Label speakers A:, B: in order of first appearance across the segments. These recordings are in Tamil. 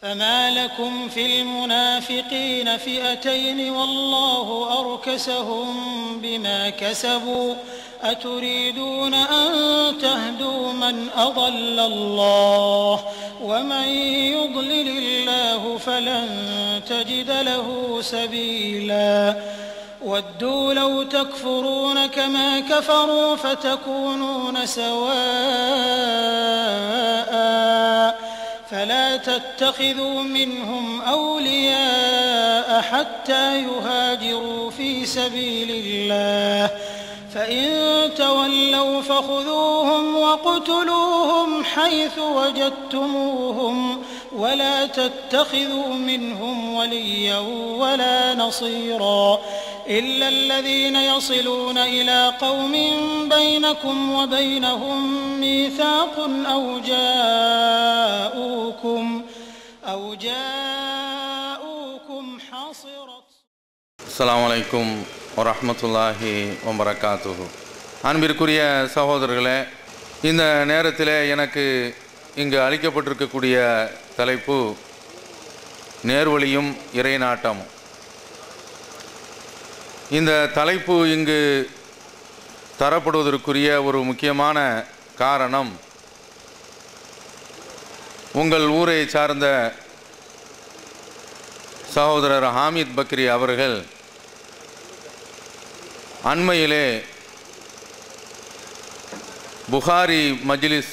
A: فما لكم في المنافقين فئتين والله أركسهم بما كسبوا أتريدون أن تهدوا من أضل الله ومن يضلل الله فلن تجد له سبيلا ودوا لو تكفرون كما كفروا فتكونون سواء فلا تتخذوا منهم أولياء حتى يهاجروا في سبيل الله فإن تولوا فخذوهم واقتلوهم حيث وجدتموهم ولا تتخذوا منهم وليا ولا نصيرا إلا الذين يصلون إلى قوم بينكم وبينهم ميثاق أو جاءوكم أو جاءوكم حصرت
B: அஸ்ஸலாமு அலைக்கும் வரஹ்மத்துல்லாஹி வபரகாத்துஹு அன்பிற்குரிய சகோதரர்களே இந்த நேரத்தில் எனக்கு இங்கு அளிக்கப்பட்டிருக்கக்கூடிய தலைப்பு நேர்வழியும் இறைநாட்டமும் இந்த தலைப்பு இங்கு தரப்படுவதற்குரிய ஒரு முக்கியமான காரணம் உங்கள் ஊரை சார்ந்த சகோதரர் ஹாமித் பக்ரி அவர்கள் அண்மையிலே புகாரி மஜ்லிஸ்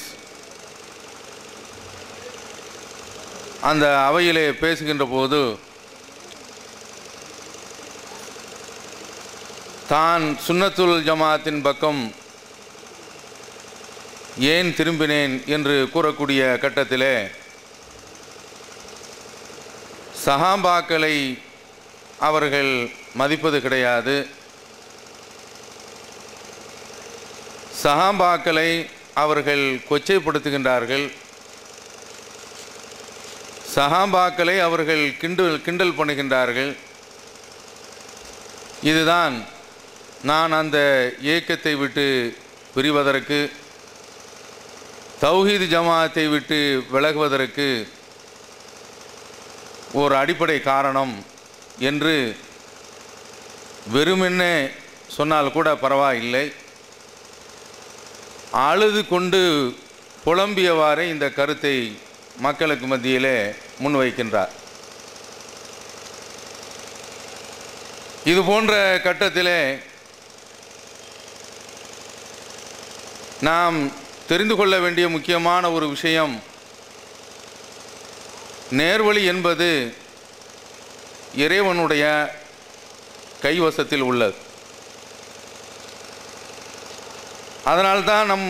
B: அந்த அவையிலே பேசுகின்ற போது தான் சுன்னத்துல் ஜமாத்தின் பக்கம் ஏன் திரும்பினேன் என்று கூறக்கூடிய கட்டத்திலே சஹாபாக்களை அவர்கள் மதிப்பது கிடையாது சஹாபாக்களை அவர்கள் கொச்சைப்படுத்துகின்றார்கள் சஹாபாக்களை அவர்கள் கிண்டல் கிண்டல் பண்ணுகின்றார்கள் இதுதான் நான் அந்த இயக்கத்தை விட்டு பிரிவதற்கு தௌஹீது ஜமாத்தை விட்டு விலகுவதற்கு ஒரு அடிப்படை காரணம் என்று வெறுமென்னே சொன்னால் கூட பரவாயில்லை அழுது கொண்டு புலம்பியவாறே இந்த கருத்தை மக்களுக்கு மத்தியிலே முன்வைக்கின்றார் இது போன்ற கட்டத்திலே நாம் தெரிந்து கொள்ள வேண்டிய முக்கியமான ஒரு விஷயம் நேர்வழி என்பது இறைவனுடைய கைவசத்தில் உள்ளது அதனால்தான் நம்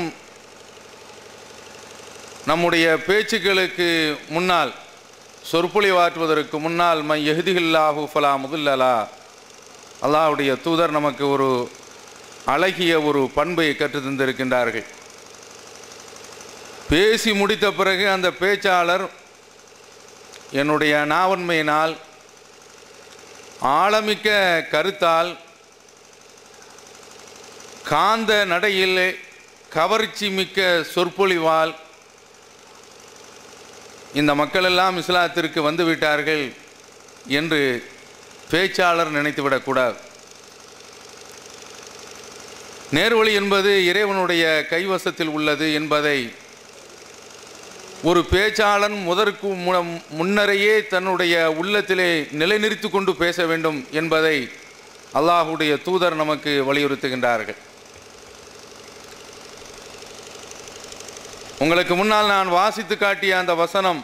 B: நம்முடைய பேச்சுக்களுக்கு முன்னால் சொற்பொழிவாற்றுவதற்கு முன்னால் மை எஹ்திகில்லாஹு ஃபலா முதல்லலா அல்லாஹ்வுடைய தூதர் நமக்கு ஒரு அழகிய ஒரு பண்பை கற்றுத் தந்திருக்கின்றார்கள் பேசி முடித்த பிறகு அந்த பேச்சாளர் என்னுடைய நாவன்மையினால் ஆழமிக்க கருத்தால் காந்த நடையில் கவர்ச்சி மிக்க சொற்பொழிவால் இந்த மக்களெல்லாம் இஸ்லாத்திற்கு வந்துவிட்டார்கள் என்று பேச்சாளர் நினைத்துவிடக்கூடாது நேர்வழி என்பது இறைவனுடைய கைவசத்தில் உள்ளது என்பதை ஒரு பேச்சாளன் முதற்கு மு- முன்னரையே தன்னுடைய உள்ளத்திலே நிலைநிறுத்தி கொண்டு பேச வேண்டும் என்பதை அல்லாஹுடைய தூதர் நமக்கு வலியுறுத்துகின்றார்கள் உங்களுக்கு முன்னால் நான் வாசித்து காட்டிய அந்த வசனம்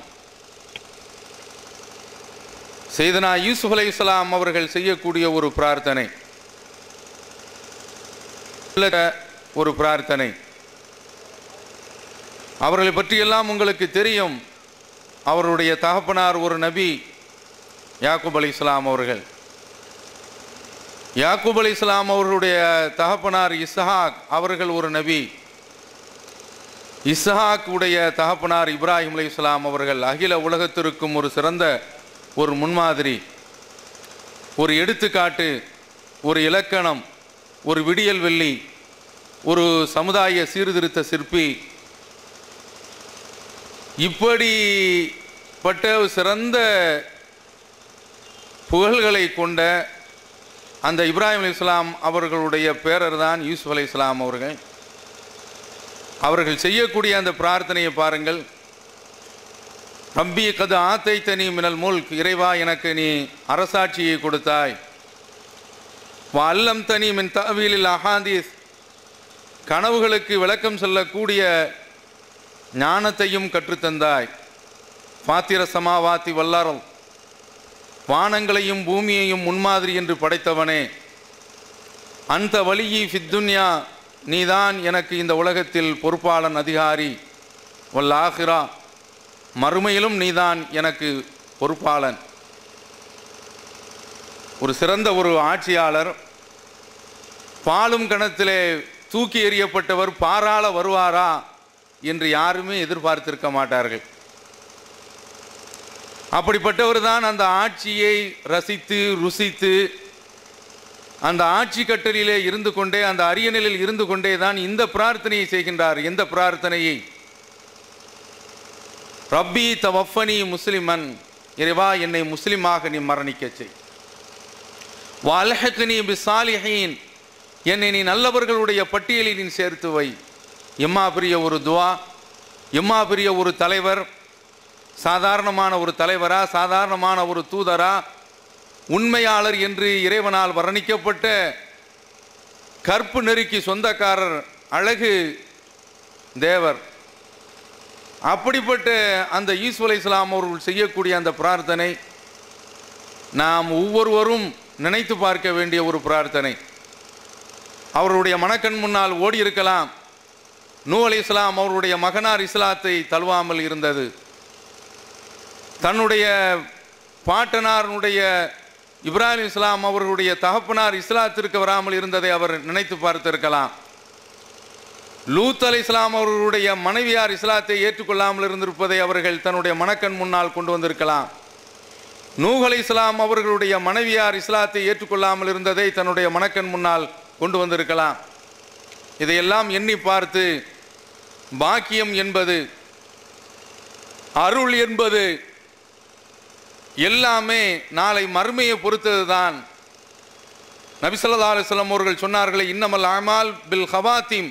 B: செய்தனா யூசுப் அலை இஸ்லாம் அவர்கள் செய்யக்கூடிய ஒரு பிரார்த்தனை ஒரு பிரார்த்தனை அவர்களை பற்றியெல்லாம் உங்களுக்கு தெரியும் அவருடைய தகப்பனார் ஒரு நபி யாக்கூப் அலி இஸ்லாம் அவர்கள் யாக்கூப் அலி இஸ்லாம் அவர்களுடைய தகப்பனார் இஸ்ஹாக் அவர்கள் ஒரு நபி இஸ்ஹாக் உடைய தகப்பனார் இப்ராஹிம் அலி இஸ்லாம் அவர்கள் அகில உலகத்திற்கும் ஒரு சிறந்த ஒரு முன்மாதிரி ஒரு எடுத்துக்காட்டு ஒரு இலக்கணம் ஒரு விடியல் வெள்ளி ஒரு சமுதாய சீர்திருத்த சிற்பி இப்படி அப்படிப்பட்ட ஒரு சிறந்த புகழ்களை கொண்ட அந்த இப்ராஹிம் அலி இஸ்லாம் அவர்களுடைய பேரர் தான் யூசுப் அலி இஸ்லாம் அவர்கள் அவர்கள் செய்யக்கூடிய அந்த பிரார்த்தனையை பாருங்கள் ரப்பி கது ஆத்தை தனி மினல் முல்க் இறைவா எனக்கு நீ அரசாட்சியை கொடுத்தாய் அல்லம் தனி மின் தவீலில் அஹாதீஸ் கனவுகளுக்கு விளக்கம் சொல்லக்கூடிய ஞானத்தையும் கற்றுத்தந்தாய் பாத்திர சமாவாத்தி வல்லாரல் வானங்களையும் பூமியையும் முன்மாதிரி என்று படைத்தவனே அந்த வழியி ஃபித்துன்யா நீதான் எனக்கு இந்த உலகத்தில் பொறுப்பாளன் அதிகாரி வல்லாஹிரா மறுமையிலும் நீதான் எனக்கு பொறுப்பாளன் ஒரு சிறந்த ஒரு ஆட்சியாளர் பாலும் கணத்திலே தூக்கி எறியப்பட்டவர் பாராள வருவாரா என்று யாருமே எதிர்பார்த்திருக்க மாட்டார்கள் அப்படிப்பட்டவர் தான் அந்த ஆட்சியை ரசித்து ருசித்து அந்த ஆட்சி கட்டலிலே இருந்து கொண்டே அந்த அரியணையில் இருந்து கொண்டே தான் இந்த பிரார்த்தனையை செய்கின்றார் எந்த பிரார்த்தனையை ரப்பி தவஃபனி முஸ்லிமன் இறைவா என்னை முஸ்லிமாக நீ மரணிக்க செய் வாலஹக்னி பிசாலிஹீன் என்னை நீ நல்லவர்களுடைய பட்டியலில் நீ சேர்த்து வை எம்மா பெரிய ஒரு துவா எம்மா பெரிய ஒரு தலைவர் சாதாரணமான ஒரு தலைவரா சாதாரணமான ஒரு தூதரா உண்மையாளர் என்று இறைவனால் வர்ணிக்கப்பட்ட கற்பு நெருக்கி சொந்தக்காரர் அழகு தேவர் அப்படிப்பட்ட அந்த ஈஸ்வ அலை இஸ்லாம் அவர்கள் செய்யக்கூடிய அந்த பிரார்த்தனை நாம் ஒவ்வொருவரும் நினைத்து பார்க்க வேண்டிய ஒரு பிரார்த்தனை அவருடைய மனக்கண் முன்னால் ஓடி இருக்கலாம் நூ அலி இஸ்லாம் அவருடைய மகனார் இஸ்லாத்தை தழுவாமல் இருந்தது தன்னுடைய பாட்டனாருடைய இப்ராஹிம் இஸ்லாம் அவர்களுடைய தகப்பனார் இஸ்லாத்திற்கு வராமல் இருந்ததை அவர் நினைத்து பார்த்திருக்கலாம் லூத் அலி இஸ்லாம் அவர்களுடைய மனைவியார் இஸ்லாத்தை ஏற்றுக்கொள்ளாமல் இருந்திருப்பதை அவர்கள் தன்னுடைய மனக்கண் முன்னால் கொண்டு வந்திருக்கலாம் நூஹ் அலி இஸ்லாம் அவர்களுடைய மனைவியார் இஸ்லாத்தை ஏற்றுக்கொள்ளாமல் இருந்ததை தன்னுடைய மனக்கண் முன்னால் கொண்டு வந்திருக்கலாம் இதையெல்லாம் எண்ணி பார்த்து பாக்கியம் என்பது அருள் என்பது எல்லாமே நாளை மறுமையை பொறுத்தது தான் நபிசல்லா அலுவலம் அவர்கள் சொன்னார்களே இன்னமல் அமால் பில் ஹவாத்திம்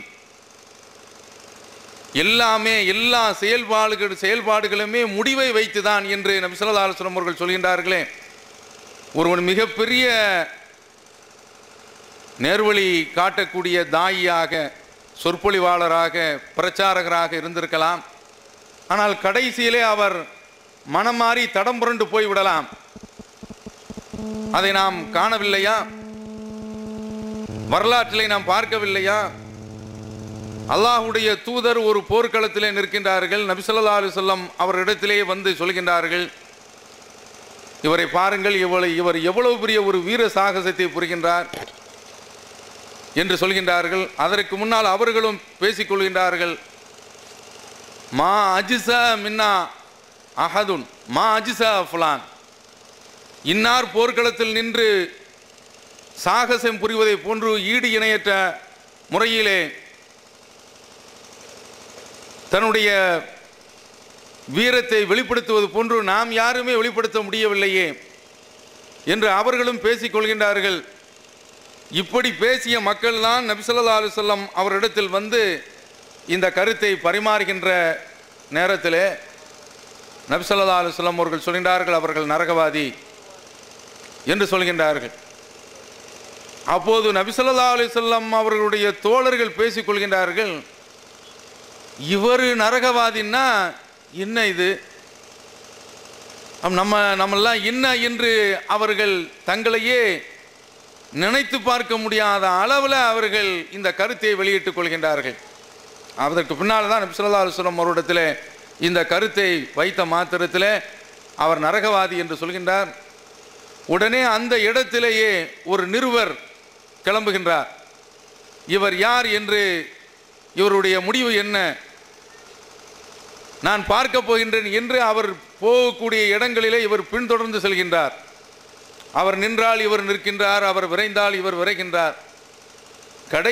B: எல்லாமே எல்லா செயல்பாடுகள் செயல்பாடுகளுமே முடிவை வைத்துதான் என்று நபிசல்லா அலுவலம் அவர்கள் சொல்கின்றார்களே ஒருவன் மிகப்பெரிய நேர்வழி காட்டக்கூடிய தாயியாக சொற்பொழிவாளராக பிரச்சாரகராக இருந்திருக்கலாம் ஆனால் கடைசியிலே அவர் மனம் மாறி தடம் புரண்டு போய்விடலாம் அதை நாம் காணவில்லையா வரலாற்றிலே நாம் பார்க்கவில்லையா அல்லாஹுடைய தூதர் ஒரு போர்க்களத்திலே நிற்கின்றார்கள் நபிசல்லா அலுவலம் அவரிடத்திலே வந்து சொல்கின்றார்கள் இவரை பாருங்கள் இவளை இவர் எவ்வளவு பெரிய ஒரு வீர சாகசத்தை புரிகின்றார் என்று சொல்கின்றார்கள் அதற்கு முன்னால் அவர்களும் பேசிக்கொள்கின்றார்கள் மா அஜிசா மின்னா அஹதுன் மா அஜிசா ஃபுலான் இன்னார் போர்க்களத்தில் நின்று சாகசம் புரிவதை போன்று ஈடு இணையற்ற முறையிலே தன்னுடைய வீரத்தை வெளிப்படுத்துவது போன்று நாம் யாருமே வெளிப்படுத்த முடியவில்லையே என்று அவர்களும் பேசிக் கொள்கின்றார்கள் இப்படி பேசிய மக்கள் தான் நபிசல்லா அலுவலம் அவரிடத்தில் வந்து இந்த கருத்தை பரிமாறுகின்ற நேரத்திலே நபிசல்லா அலுவலம் அவர்கள் சொல்கின்றார்கள் அவர்கள் நரகவாதி என்று சொல்கின்றார்கள் அப்போது நபிசல்லா அலுவலம் அவர்களுடைய தோழர்கள் பேசிக் கொள்கின்றார்கள் இவர் நரகவாதின்னா என்ன இது நம்ம நம்மெல்லாம் என்ன என்று அவர்கள் தங்களையே நினைத்து பார்க்க முடியாத அளவில் அவர்கள் இந்த கருத்தை வெளியிட்டுக் கொள்கின்றார்கள் அதற்கு பின்னால் தான் நபிசுல்லா அலுவலம் அவரிடத்தில் இந்த கருத்தை வைத்த மாத்திரத்தில் அவர் நரகவாதி என்று சொல்கின்றார் உடனே அந்த இடத்திலேயே ஒரு நிருவர் கிளம்புகின்றார் இவர் யார் என்று இவருடைய முடிவு என்ன நான் பார்க்க போகின்றேன் என்று அவர் போகக்கூடிய இடங்களிலே இவர் பின்தொடர்ந்து செல்கின்றார் அவர் நின்றால் இவர் நிற்கின்றார் அவர் விரைந்தால் இவர் விரைகின்றார்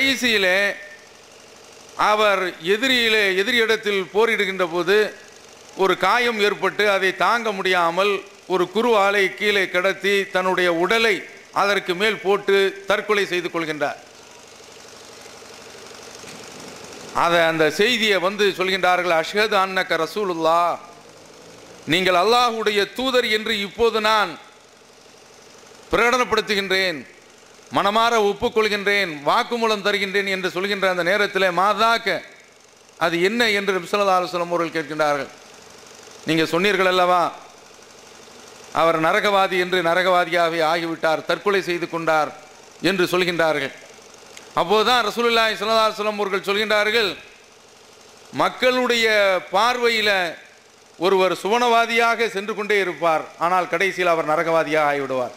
B: கடைசியிலே அவர் எதிரியிலே எதிரி இடத்தில் போரிடுகின்ற போது ஒரு காயம் ஏற்பட்டு அதை தாங்க முடியாமல் ஒரு குருவாலை கீழே கிடத்தி தன்னுடைய உடலை அதற்கு மேல் போட்டு தற்கொலை செய்து கொள்கின்றார் அதை அந்த செய்தியை வந்து சொல்கின்றார்கள் அஷ்ஹது அன்னக்க ரசூலுல்லா நீங்கள் அல்லாஹ்வுடைய தூதர் என்று இப்போது நான் பிரகடனப்படுத்துகின்றேன் மனமாற ஒப்புக்கொள்கின்றேன் வாக்குமூலம் தருகின்றேன் என்று சொல்கின்ற அந்த நேரத்தில் மாதாக்க அது என்ன என்று நபிசல்லா அலுவலம் அவர்கள் கேட்கின்றார்கள் நீங்கள் சொன்னீர்கள் அல்லவா அவர் நரகவாதி என்று நரகவாதியாகவே ஆகிவிட்டார் தற்கொலை செய்து கொண்டார் என்று சொல்கின்றார்கள் அப்போதுதான் ரசூலுல்லாஹி ஸல்லல்லாஹு அலைஹி வஸல்லம் அவர்கள் சொல்கின்றார்கள் மக்களுடைய பார்வையில் ஒருவர் சுவனவாதியாக சென்று கொண்டே இருப்பார் ஆனால் கடைசியில் அவர் நரகவாதியாக ஆகிவிடுவார்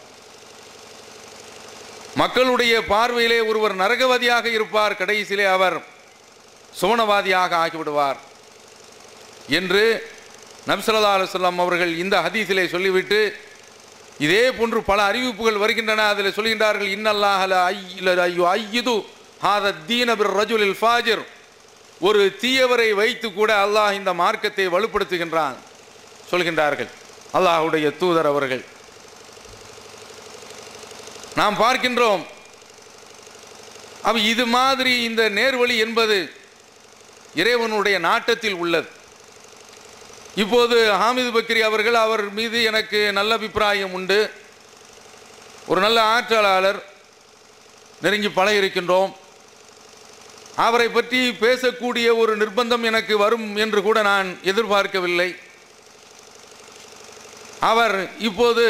B: மக்களுடைய பார்வையிலே ஒருவர் நரகவாதியாக இருப்பார் கடைசியிலே அவர் சுவனவாதியாக ஆகிவிடுவார் என்று நபிசல்லா அலுவலாம் அவர்கள் இந்த ஹதீஸிலே சொல்லிவிட்டு இதே போன்று பல அறிவிப்புகள் வருகின்றன அதில் சொல்கின்றார்கள் இன்னல்லாஹல ஐயோ ஐயுது ஹாத தீனபிர் ரஜுலில் ஃபாஜிர் ஒரு தீயவரை வைத்து கூட அல்லாஹ் இந்த மார்க்கத்தை வலுப்படுத்துகின்றான் சொல்கின்றார்கள் அல்லாஹுடைய தூதர் அவர்கள் நாம் பார்க்கின்றோம் அப்ப இது மாதிரி இந்த நேர்வழி என்பது இறைவனுடைய நாட்டத்தில் உள்ளது இப்போது ஹாமிது பக்ரி அவர்கள் அவர் மீது எனக்கு நல்ல அபிப்பிராயம் உண்டு ஒரு நல்ல ஆற்றலாளர் நெருங்கி பழக இருக்கின்றோம் அவரை பற்றி பேசக்கூடிய ஒரு நிர்பந்தம் எனக்கு வரும் என்று கூட நான் எதிர்பார்க்கவில்லை அவர் இப்போது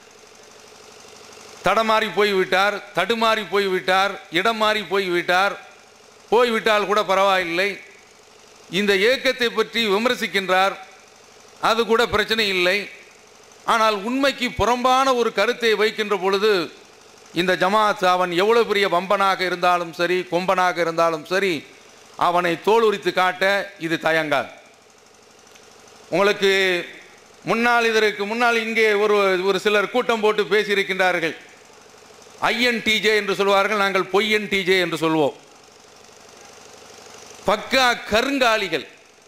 B: தடமாறி போய்விட்டார் தடுமாறி போய்விட்டார் இடம் மாறி போய்விட்டார் போய்விட்டால் கூட பரவாயில்லை இந்த இயக்கத்தை பற்றி விமர்சிக்கின்றார் அது கூட பிரச்சனை இல்லை ஆனால் உண்மைக்கு புறம்பான ஒரு கருத்தை வைக்கின்ற பொழுது இந்த ஜமாத் அவன் எவ்வளவு பெரிய வம்பனாக இருந்தாலும் சரி கொம்பனாக இருந்தாலும் சரி அவனை தோலுரித்து காட்ட இது தயங்காது உங்களுக்கு முன்னால் இதற்கு முன்னால் இங்கே ஒரு ஒரு சிலர் கூட்டம் போட்டு பேசியிருக்கின்றார்கள் ஐஎன் டிஜே என்று சொல்வார்கள் நாங்கள் பொய்யன் டிஜே என்று சொல்வோம் பக்கா கருங்காலிகள்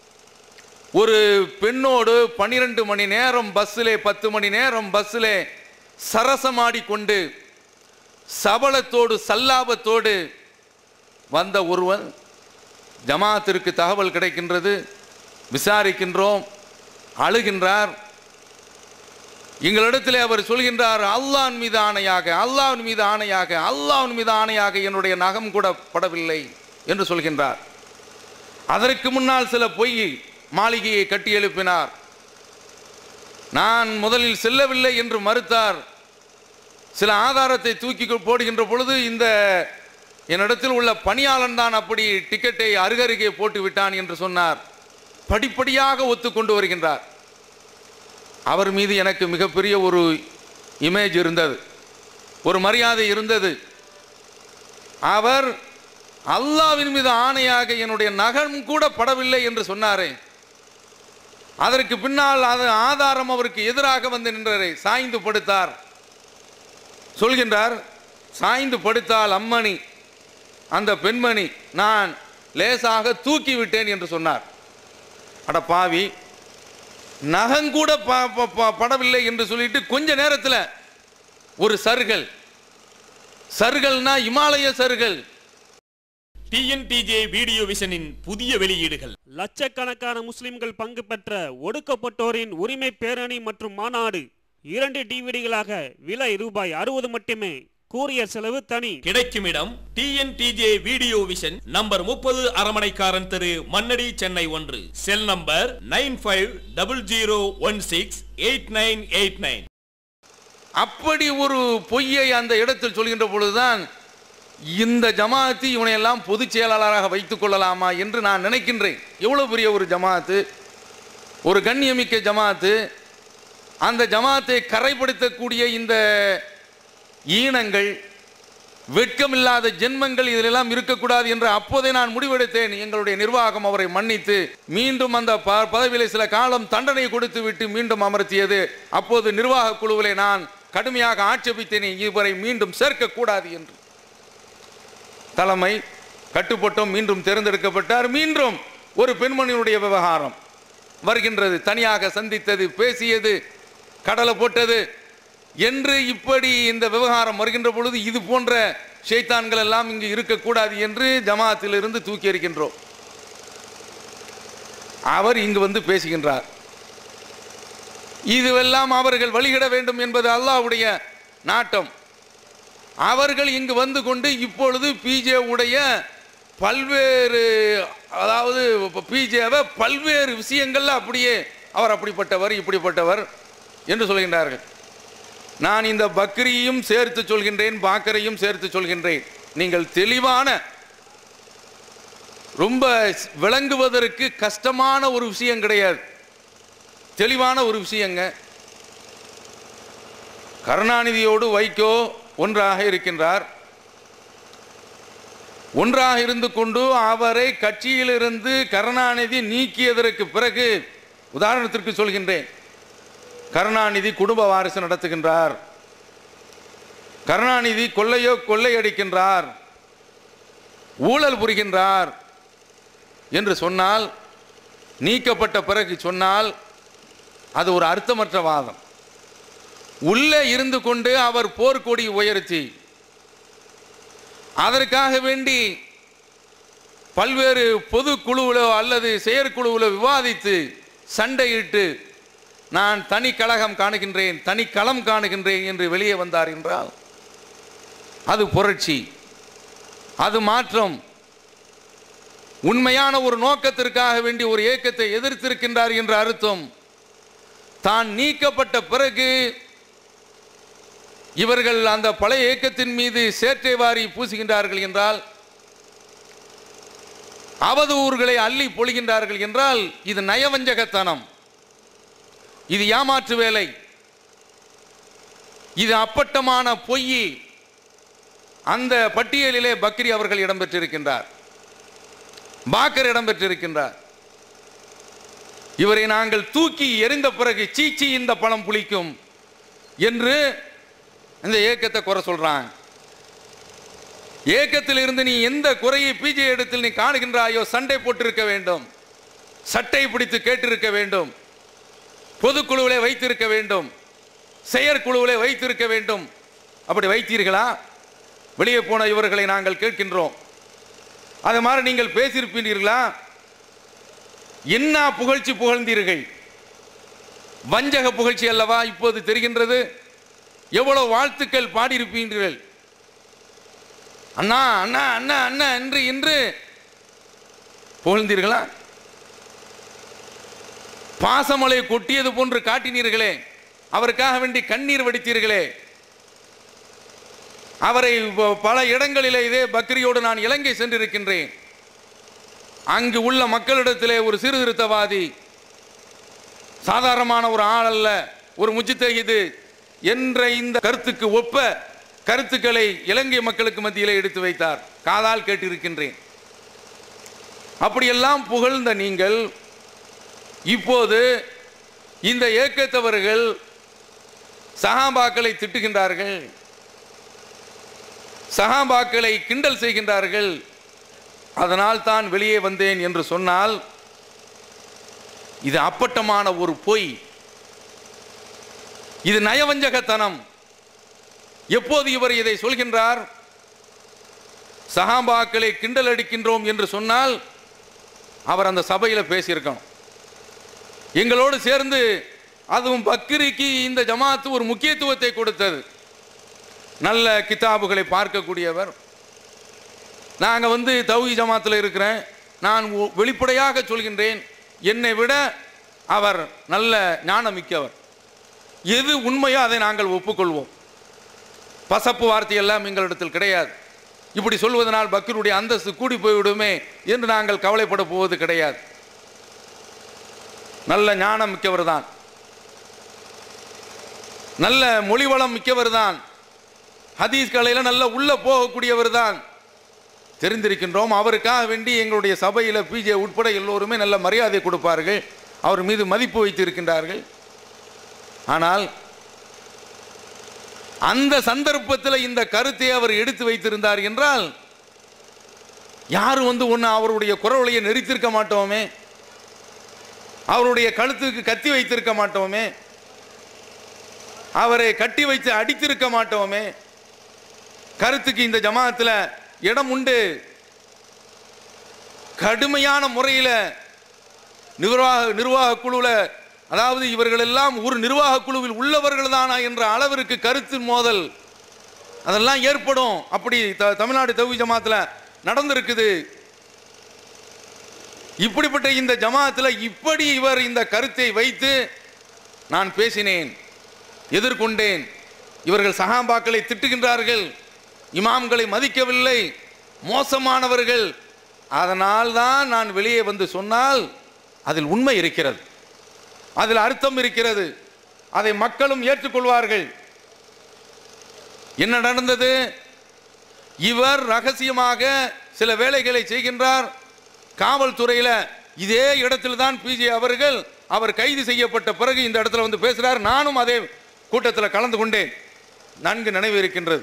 B: ஒரு பெண்ணோடு பன்னிரண்டு மணி நேரம் பஸ்ஸிலே பத்து மணி நேரம் பஸ்ஸிலே சரசமாடி கொண்டு சபலத்தோடு சல்லாபத்தோடு வந்த ஒருவன் ஜமாத்திற்கு தகவல் கிடைக்கின்றது விசாரிக்கின்றோம் அழுகின்றார் எங்களிடத்தில் அவர் சொல்கின்றார் அல்லாஹ்வின் மீது ஆணையாக அல்லாஹ்வின் மீது ஆணையாக அல்லாஹ்வின் மீது ஆணையாக என்னுடைய நகம் கூட படவில்லை என்று சொல்கின்றார் அதற்கு முன்னால் சில பொய் மாளிகையை கட்டி எழுப்பினார் நான் முதலில் செல்லவில்லை என்று மறுத்தார் சில ஆதாரத்தை தூக்கி போடுகின்ற பொழுது இந்த என்னிடத்தில் உள்ள பணியாளன் தான் அப்படி டிக்கெட்டை அருகருகே போட்டு விட்டான் என்று சொன்னார் படிப்படியாக ஒத்துக்கொண்டு வருகின்றார் அவர் மீது எனக்கு மிகப்பெரிய ஒரு இமேஜ் இருந்தது ஒரு மரியாதை இருந்தது அவர் அல்லாவின் மீது ஆணையாக என்னுடைய நகம் கூட படவில்லை என்று சொன்னாரே அதற்கு பின்னால் அது ஆதாரம் அவருக்கு எதிராக வந்து நின்றரை சாய்ந்து படுத்தார் சொல்கின்றார் சாய்ந்து படுத்தால் அம்மணி அந்த பெண்மணி நான் லேசாக தூக்கி விட்டேன் என்று சொன்னார் அட பாவி நகங்கூட ப- ப- ப- படவில்லை என்று சொல்லிட்டு கொஞ்ச நேரத்தில் ஒரு சருகள் சருகல்னா இமாலய சருகள்
C: டிஎன்டிஜே வீடியோ விஷனின் புதிய வெளியீடுகள்
D: லட்சக்கணக்கான முஸ்லிம்கள் பங்கு பெற்ற ஒடுக்கப்பட்டோரின் உரிமை பேரணி மற்றும் மாநாடு இரண்டு டிவிடிகளாக விலை ரூபாய் அறுபது மட்டுமே கூரியர் செலவு தனி
C: கிடைக்கும் இடம் டிஎன்டிஜே வீடியோ விஷன் நம்பர் முப்பது அரமனைக்காரன் தெரு மண்ணடி சென்னை ஒன்று cell number nine five double zero one six eight nine eight nine
B: அப்படி ஒரு பொய்யை அந்த இடத்தில் சொல்கின்ற பொழுதுதான் இந்த ஜமாத்து இவனையெல்லாம் பொதுச் செயலாளராக வைத்துக் கொள்ளலாமா என்று நான் நினைக்கின்றேன் எவ்வளவு பெரிய ஒரு ஜமாத்து ஒரு கண்ணியமிக்க ஜமாத்து அந்த ஜமாத்தை கரைப்படுத்தக்கூடிய இந்த ஈனங்கள் வெட்கமில்லாத ஜென்மங்கள் இதிலெல்லாம் இருக்கக்கூடாது என்று அப்போதே நான் முடிவெடுத்தேன் எங்களுடைய நிர்வாகம் அவரை மன்னித்து மீண்டும் அந்த ப- பதவியிலே சில காலம் தண்டனை கொடுத்து விட்டு மீண்டும் அமர்த்தியது அப்போது நிர்வாக குழுவிலே நான் கடுமையாக ஆட்சேபித்தேன் இவரை மீண்டும் சேர்க்கக்கூடாது என்று தலைமை கட்டுப்பட்டோம் மீண்டும் தேர்ந்தெடுக்கப்பட்டார் மீண்டும் ஒரு பெண்மணியினுடைய விவகாரம் வருகின்றது தனியாக சந்தித்தது பேசியது கடலை போட்டது என்று இப்படி இந்த விவகாரம் வருகின்ற பொழுது இது போன்ற ஷைத்தான்கள் எல்லாம் இங்கு இருக்கக்கூடாது என்று ஜமாத்திலிருந்து தூக்கி எறிகின்றோம் அவர் இங்கு வந்து பேசுகின்றார் இதுவெல்லாம் அவர்கள் வழிகிட வேண்டும் என்பது அல்லாஹ்வுடைய நாட்டம் அவர்கள் இங்கு வந்து கொண்டு இப்பொழுது பிஜே உடைய பல்வேறு அதாவது பிஜேவை பல்வேறு விஷயங்கள்ல அப்படியே அவர் அப்படிப்பட்டவர் இப்படிப்பட்டவர் என்று சொல்கின்றார்கள் நான் இந்த பக்ரியும் சேர்த்து சொல்கின்றேன் பாக்கரையும் சேர்த்து சொல்கின்றேன் நீங்கள் தெளிவான ரொம்ப விளங்குவதற்கு கஷ்டமான ஒரு விஷயம் கிடையாது தெளிவான ஒரு விஷயங்க கருணாநிதியோடு வைகோ ஒன்றாக இருக்கின்றார் ஒன்றாக இருந்து கொண்டு அவரை கட்சியிலிருந்து கருணாநிதி நீக்கியதற்கு பிறகு உதாரணத்திற்கு சொல்கின்றேன் கருணாநிதி குடும்ப வாரிசு நடத்துகின்றார் கருணாநிதி கொள்ளையோ கொள்ளையடிக்கின்றார் ஊழல் புரிகின்றார் என்று சொன்னால் நீக்கப்பட்ட பிறகு சொன்னால் அது ஒரு அர்த்தமற்ற வாதம் உள்ளே இருந்து கொண்டு அவர் போர்க்கொடி உயர்த்தி அதற்காக வேண்டி பல்வேறு பொதுக்குழுவிலோ அல்லது செயற்குழுவிலோ விவாதித்து சண்டையிட்டு நான் தனி கழகம் காணுகின்றேன் தனி களம் காணுகின்றேன் என்று வெளியே வந்தார் என்றால் அது புரட்சி அது மாற்றம் உண்மையான ஒரு நோக்கத்திற்காக வேண்டி ஒரு இயக்கத்தை எதிர்த்திருக்கின்றார் என்ற அர்த்தம் தான் நீக்கப்பட்ட பிறகு இவர்கள் அந்த பழைய இயக்கத்தின் மீது சேற்றை வாரி பூசுகின்றார்கள் என்றால் அவதூறுகளை அள்ளி பொழிகின்றார்கள் என்றால் இது நயவஞ்சகத்தனம் இது ஏமாற்று வேலை இது அப்பட்டமான பொய் அந்த பட்டியலிலே பக்ரி அவர்கள் இடம்பெற்றிருக்கின்றார் பாக்கர் இடம்பெற்றிருக்கின்றார் இவரை நாங்கள் தூக்கி எறிந்த பிறகு சீச்சி இந்த பழம் புளிக்கும் என்று இந்த ஏக்கத்தை குறை சொல்றாங்க ஏக்கத்தில் இருந்து நீ எந்த குறையை பிஜே இடத்தில் நீ காணுகின்றாயோ சண்டை போட்டிருக்க வேண்டும் சட்டை பிடித்து கேட்டிருக்க வேண்டும் பொதுக்குழுவிலே வைத்திருக்க வேண்டும் செயற்குழுவிலே வைத்திருக்க வேண்டும் அப்படி வைத்தீர்களா வெளியே போன இவர்களை நாங்கள் கேட்கின்றோம் அது மாதிரி நீங்கள் பேசியிருப்பீர்களா என்ன புகழ்ச்சி புகழ்ந்தீர்கள் வஞ்சக புகழ்ச்சி அல்லவா இப்போது தெரிகின்றது எவ்வளவு வாழ்த்துக்கள் பாடியிருப்பீர்கள் அண்ணா அண்ணா அண்ணா அண்ணா என்று இன்று புகழ்ந்தீர்களா பாசமலை கொட்டியது போன்று காட்டினீர்களே அவருக்காக வேண்டி கண்ணீர் வடித்தீர்களே அவரை ப- பல இடங்களிலே இதே பக்ரியோடு நான் இலங்கை சென்றிருக்கின்றேன் அங்கு உள்ள மக்களிடத்திலே ஒரு சீர்திருத்தவாதி சாதாரணமான ஒரு ஆள் அல்ல ஒரு முஜித்தகிது என்ற இந்த கருத்துக்கு ஒப்ப கருத்துக்களை இலங்கை மக்களுக்கு மத்தியிலே எடுத்து வைத்தார் காதால் கேட்டிருக்கின்றேன் அப்படியெல்லாம் புகழ்ந்த நீங்கள் இப்போது இந்த ஏக்கத்தவர்கள் சகாபாக்களை திட்டுகின்றார்கள் சகாபாக்களை கிண்டல் செய்கின்றார்கள் அதனால் தான் வெளியே வந்தேன் என்று சொன்னால் இது அப்பட்டமான ஒரு பொய் இது நயவஞ்சகத்தனம் எப்போது இவர் இதை சொல்கின்றார் சகாபாக்களை கிண்டல் அடிக்கின்றோம் என்று சொன்னால் அவர் அந்த சபையில் பேசியிருக்கணும் எங்களோடு சேர்ந்து அதுவும் பக்ரிக்கு இந்த ஜமாத்து ஒரு முக்கியத்துவத்தை கொடுத்தது நல்ல கிதாபுகளை பார்க்கக்கூடியவர் நாங்கள் வந்து தௌஹி ஜமாத்தில் இருக்கிறேன் நான் ஒ- வெளிப்படையாக சொல்கின்றேன் என்னை விட அவர் நல்ல ஞானமிக்கவர் எது உண்மையோ அதை நாங்கள் ஒப்புக்கொள்வோம் பசப்பு வார்த்தையெல்லாம் எங்களிடத்தில் கிடையாது இப்படி சொல்வதனால் பக்ருடைய அந்தஸ்து கூடி போய்விடுமே என்று நாங்கள் கவலைப்பட போவது கிடையாது நல்ல ஞானம் மிக்கவர் தான் நல்ல மொழிவளம் மிக்கவர் தான் ஹதீஸ் கலையில் நல்ல உள்ள போகக்கூடியவர் தான் தெரிந்திருக்கின்றோம் அவருக்காக வேண்டி எங்களுடைய சபையில் பிஜே உட்பட எல்லோருமே நல்ல மரியாதை கொடுப்பார்கள் அவர் மீது மதிப்பு வைத்திருக்கின்றார்கள் ஆனால் அந்த சந்தர்ப்பத்தில் இந்த கருத்தை அவர் எடுத்து வைத்திருந்தார் என்றால் யாரும் வந்து ஒன்று அவருடைய குரவலையை நெறித்திருக்க மாட்டோமே அவருடைய கழுத்துக்கு கத்தி வைத்திருக்க மாட்டோமே அவரை கட்டி வைத்து அடித்திருக்க மாட்டோமே கருத்துக்கு இந்த ஜமாத்துல இடம் உண்டு கடுமையான முறையில் நிர்வாக நிர்வாக குழுவில் அதாவது இவர்கள் எல்லாம் ஒரு நிர்வாக குழுவில் உள்ளவர்கள் தானா என்ற அளவிற்கு கருத்து மோதல் அதெல்லாம் ஏற்படும் அப்படி த- தமிழ்நாடு தவி ஜமாத்தில் நடந்திருக்குது இப்படிப்பட்ட இந்த ஜமாத்தில் இப்படி இவர் இந்த கருத்தை வைத்து நான் பேசினேன் எதிர்கொண்டேன் இவர்கள் சகாபாக்களை திட்டுகின்றார்கள் இமாம்களை மதிக்கவில்லை மோசமானவர்கள் அதனால் தான் நான் வெளியே வந்து சொன்னால் அதில் உண்மை இருக்கிறது அதில் அர்த்தம் இருக்கிறது அதை மக்களும் ஏற்றுக்கொள்வார்கள் என்ன நடந்தது இவர் ரகசியமாக சில வேலைகளை செய்கின்றார் காவல்துறையில் இதே இடத்தில் தான் பிஜே அவர்கள் அவர் கைது செய்யப்பட்ட பிறகு இந்த இடத்துல வந்து பேசுகிறார் நானும் அதே கூட்டத்தில் கலந்து கொண்டேன் நன்கு நினைவு இருக்கின்றது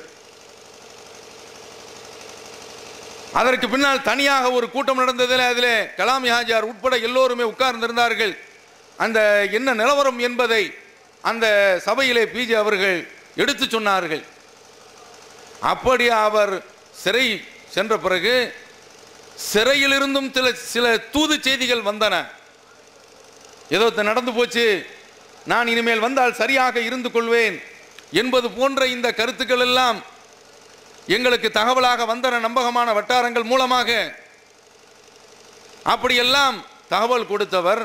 B: அதற்கு பின்னால் தனியாக ஒரு கூட்டம் நடந்ததில் அதில் கலாம் ஹாஜியார் உட்பட எல்லோருமே உட்கார்ந்திருந்தார்கள் அந்த என்ன நிலவரம் என்பதை அந்த சபையிலே பிஜே அவர்கள் எடுத்து சொன்னார்கள் அப்படி அவர் சிறை சென்ற பிறகு சிறையிலிருந்தும் சில சில தூது செய்திகள் வந்தன ஏதோ இது நடந்து போச்சு நான் இனிமேல் வந்தால் சரியாக இருந்து கொள்வேன் என்பது போன்ற இந்த கருத்துக்கள் எல்லாம் எங்களுக்கு தகவலாக வந்தன நம்பகமான வட்டாரங்கள் மூலமாக அப்படியெல்லாம் தகவல் கொடுத்தவர்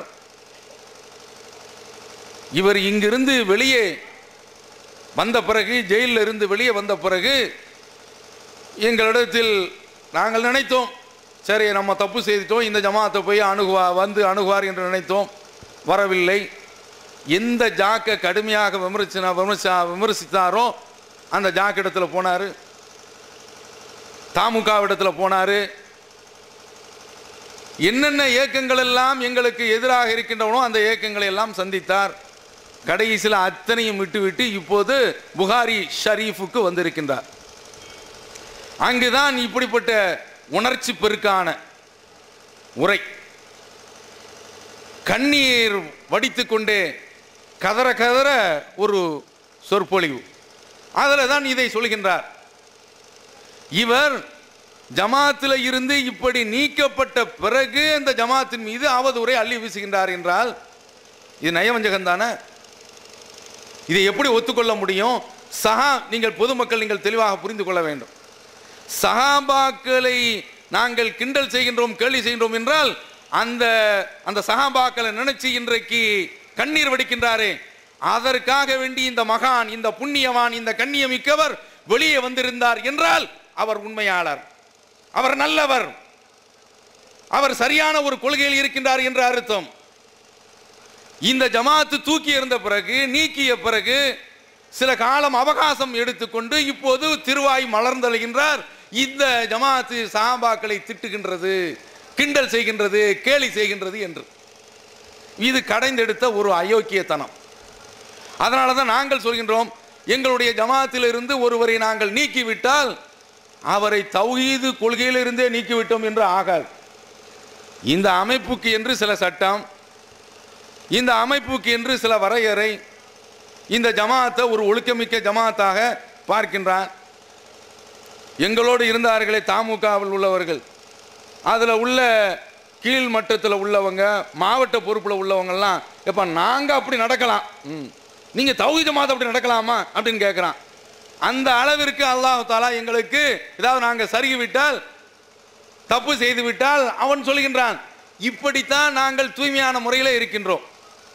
B: இவர் இங்கிருந்து வெளியே வந்த பிறகு ஜெயிலில் இருந்து வெளியே வந்த பிறகு எங்களிடத்தில் நாங்கள் நினைத்தோம் சரி நம்ம தப்பு செய்துட்டோம் இந்த ஜமாத்தை போய் அணுகுவா வந்து அணுகுவார் என்று நினைத்தோம் வரவில்லை எந்த ஜாக்கை கடுமையாக விமர்சினா விமர்சா விமர்சித்தாரோ அந்த ஜாக் இடத்துல போனார் தாமுகாவிடத்துல போனார் என்னென்ன இயக்கங்கள் எல்லாம் எங்களுக்கு எதிராக இருக்கின்றனோ அந்த இயக்கங்களை எல்லாம் சந்தித்தார் கடைசியில் அத்தனையும் விட்டுவிட்டு இப்போது புகாரி ஷரீஃபுக்கு வந்திருக்கின்றார் அங்குதான் இப்படிப்பட்ட உணர்ச்சி பெருக்கான உரை கண்ணீர் வடித்துக்கொண்டே கதற கதற ஒரு சொற்பொழிவு அதில் தான் இதை சொல்கின்றார் இவர் ஜமாத்தில் இருந்து இப்படி நீக்கப்பட்ட பிறகு இந்த ஜமாத்தின் மீது அவதூறை அள்ளி வீசுகின்றார் என்றால் இது நயவஞ்சகம் தானே இதை எப்படி ஒத்துக்கொள்ள முடியும் சஹா நீங்கள் பொதுமக்கள் நீங்கள் தெளிவாக புரிந்து கொள்ள வேண்டும் சஹாபாக்களை நாங்கள் கிண்டல் செய்கின்றோம் கேலி செய்கின்றோம் என்றால் அந்த அந்த சஹாபாக்களை நினைச்சு இன்றைக்கு கண்ணீர் வடிக்கின்றாரே அதற்காக வேண்டி இந்த மகான் இந்த புண்ணியவான் இந்த கண்ணியமிக்கவர் வெளியே வந்திருந்தார் என்றால் அவர் உண்மையாளர் அவர் நல்லவர் அவர் சரியான ஒரு கொள்கையில் இருக்கின்றார் என்ற அர்த்தம் இந்த ஜமாத்து தூக்கி இருந்த பிறகு நீக்கிய பிறகு சில காலம் அவகாசம் எடுத்துக்கொண்டு இப்போது திருவாய் மலர்ந்தழுகின்றார் இந்த ஜமாத்து சாபாக்களை திட்டுகின்றது கிண்டல் செய்கின்றது கேலி செய்கின்றது என்று இது கடைந்தெடுத்த ஒரு அயோக்கியத்தனம் அதனால தான் நாங்கள் சொல்கின்றோம் எங்களுடைய ஜமாத்திலிருந்து ஒருவரை நாங்கள் நீக்கிவிட்டால் அவரை தௌஹீது கொள்கையிலிருந்தே நீக்கிவிட்டோம் என்று ஆகாது இந்த அமைப்புக்கு என்று சில சட்டம் இந்த அமைப்புக்கு என்று சில வரையறை இந்த ஜமாத்தை ஒரு ஒழுக்கமிக்க ஜமாத்தாக பார்க்கின்றான் எங்களோடு இருந்தார்களே தாமுகவில் உள்ளவர்கள் அதில் உள்ள கீழ் மட்டத்தில் உள்ளவங்க மாவட்ட பொறுப்பில் உள்ளவங்கெல்லாம் எப்போ நாங்கள் அப்படி நடக்கலாம் ம் நீங்கள் தௌஹீத் ஜமாத் அப்படி நடக்கலாமா அப்படின்னு கேட்குறான் அந்த அளவிற்கு அல்லாஹ் தாலா எங்களுக்கு ஏதாவது நாங்கள் சருகி விட்டால் தப்பு செய்து விட்டால் அவன் சொல்கின்றான் இப்படித்தான் நாங்கள் தூய்மையான முறையில் இருக்கின்றோம்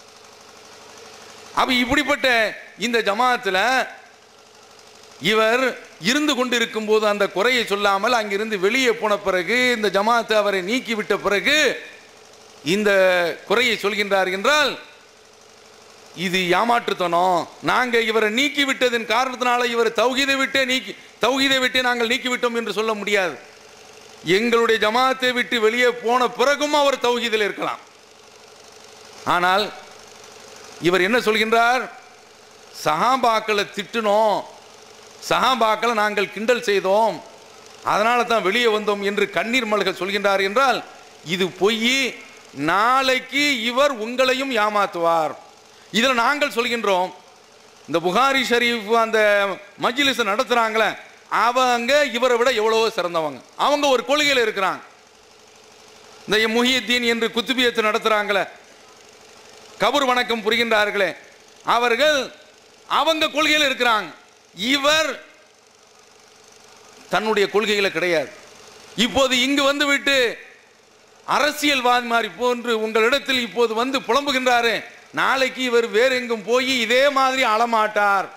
B: அப்ப இப்படிப்பட்ட இந்த ஜமாத்தில் இவர் இருந்து கொண்டிருக்கும் போது அந்த குறையை சொல்லாமல் அங்கிருந்து வெளியே போன பிறகு இந்த ஜமாத்து அவரை நீக்கிவிட்ட பிறகு இந்த குறையை சொல்கின்றார் என்றால் இது ஏமாற்றுத்தனம் நாங்க இவரை நீக்கி விட்டதன் காரணத்தினால இவர் தௌகீதை விட்டே நீக்கி தௌகீதை விட்டே நாங்கள் நீக்கிவிட்டோம் என்று சொல்ல முடியாது எங்களுடைய ஜமாத்தை விட்டு வெளியே போன பிறகும் அவர் தௌஹீதில் இருக்கலாம் ஆனால் இவர் என்ன சொல்கின்றார் சஹாபாக்களை திட்டினோம் சஹாபாக்களை நாங்கள் கிண்டல் செய்தோம் அதனால தான் வெளியே வந்தோம் என்று கண்ணீர் மல்கள் சொல்கின்றார் என்றால் இது பொய் நாளைக்கு இவர் உங்களையும் ஏமாத்துவார் இதில் நாங்கள் சொல்கின்றோம் இந்த புகாரி ஷரீஃப் அந்த மஜ்லிஸ் நடத்துறாங்களே அவங்க இவரை விட எவ்வளவோ சிறந்தவங்க அவங்க ஒரு கொள்கையில் இருக்கிறாங்க இந்த முஹியத்தீன் என்று குத்துபியத்தை நடத்துறாங்களே கபர் வணக்கம் புரிகின்றார்களே அவர்கள் அவங்க கொள்கையில் இருக்கிறாங்க இவர் தன்னுடைய கொள்கைகளை கிடையாது இப்போது இங்கு வந்து விட்டு அரசியல்வாதி மாதிரி போன்று உங்களிடத்தில் இப்போது வந்து புலம்புகின்றாரு நாளைக்கு இவர் வேற எங்கும் போய் இதே மாதிரி அழமாட்டார்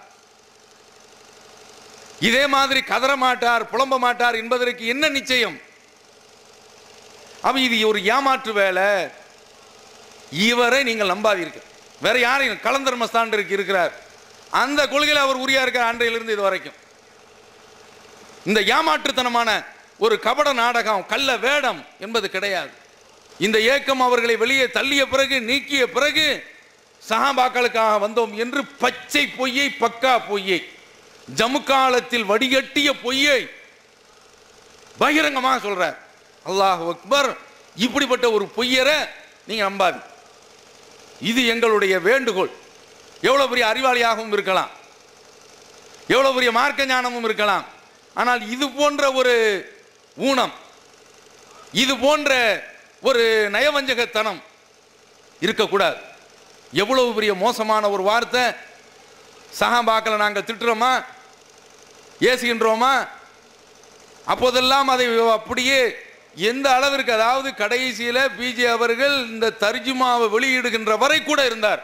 B: இதே மாதிரி கதற மாட்டார் புலம்ப மாட்டார் என்பதற்கு என்ன நிச்சயம் அப்ப இது ஒரு ஏமாற்று வேலை இவரை நீங்கள் நம்பாதீர்கள் வேற யாரையும் கலந்தர் மஸ்தான் இருக்கு இருக்கிறார் அந்த கொள்கையில் அவர் உரியா இருக்கார் அன்றையிலிருந்து இது வரைக்கும் இந்த ஏமாற்றுத்தனமான ஒரு கபட நாடகம் கள்ள வேடம் என்பது கிடையாது இந்த ஏக்கம் அவர்களை வெளியே தள்ளிய பிறகு நீக்கிய பிறகு சஹாபாக்களுக்காக வந்தோம் என்று பச்சை பொய்யை பக்கா பொய்யை ஜமுக்காலத்தில் வடிகட்டிய பொய்யை பகிரங்கமாக சொல்றார் அல்லாஹ் அக்பர் இப்படிப்பட்ட ஒரு பொய்யரை நீங்க நம்பாது இது எங்களுடைய வேண்டுகோள் எவ்வளவு பெரிய அறிவாளியாகவும் இருக்கலாம் எவ்வளவு பெரிய மார்க்க ஞானமும் இருக்கலாம் ஆனால் இது போன்ற ஒரு ஊனம் இது போன்ற ஒரு நயவஞ்சகத்தனம் இருக்கக்கூடாது எவ்வளவு பெரிய மோசமான ஒரு வார்த்தை சகாபாக்களை நாங்கள் திட்டுறோமா ஏசுகின்றோமா அப்போதெல்லாம் அதை அப்படியே எந்த அளவிற்கு அதாவது கடைசியில் பிஜே அவர்கள் இந்த தர்ஜுமாவை வெளியிடுகின்ற வரை கூட இருந்தார்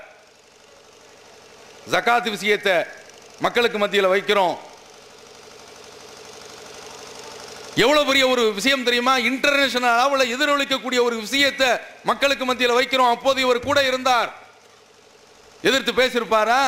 B: ஜகாத் விஷயத்தை மக்களுக்கு மத்தியில் வைக்கிறோம் எவ்வளவு பெரிய ஒரு விஷயம் தெரியுமா இன்டர்நேஷனல் அளவில் எதிரொலிக்கக்கூடிய ஒரு விஷயத்தை மக்களுக்கு மத்தியில் வைக்கிறோம் அப்போது இவர் கூட இருந்தார் எதிர்த்து பேசியிருப்பாரா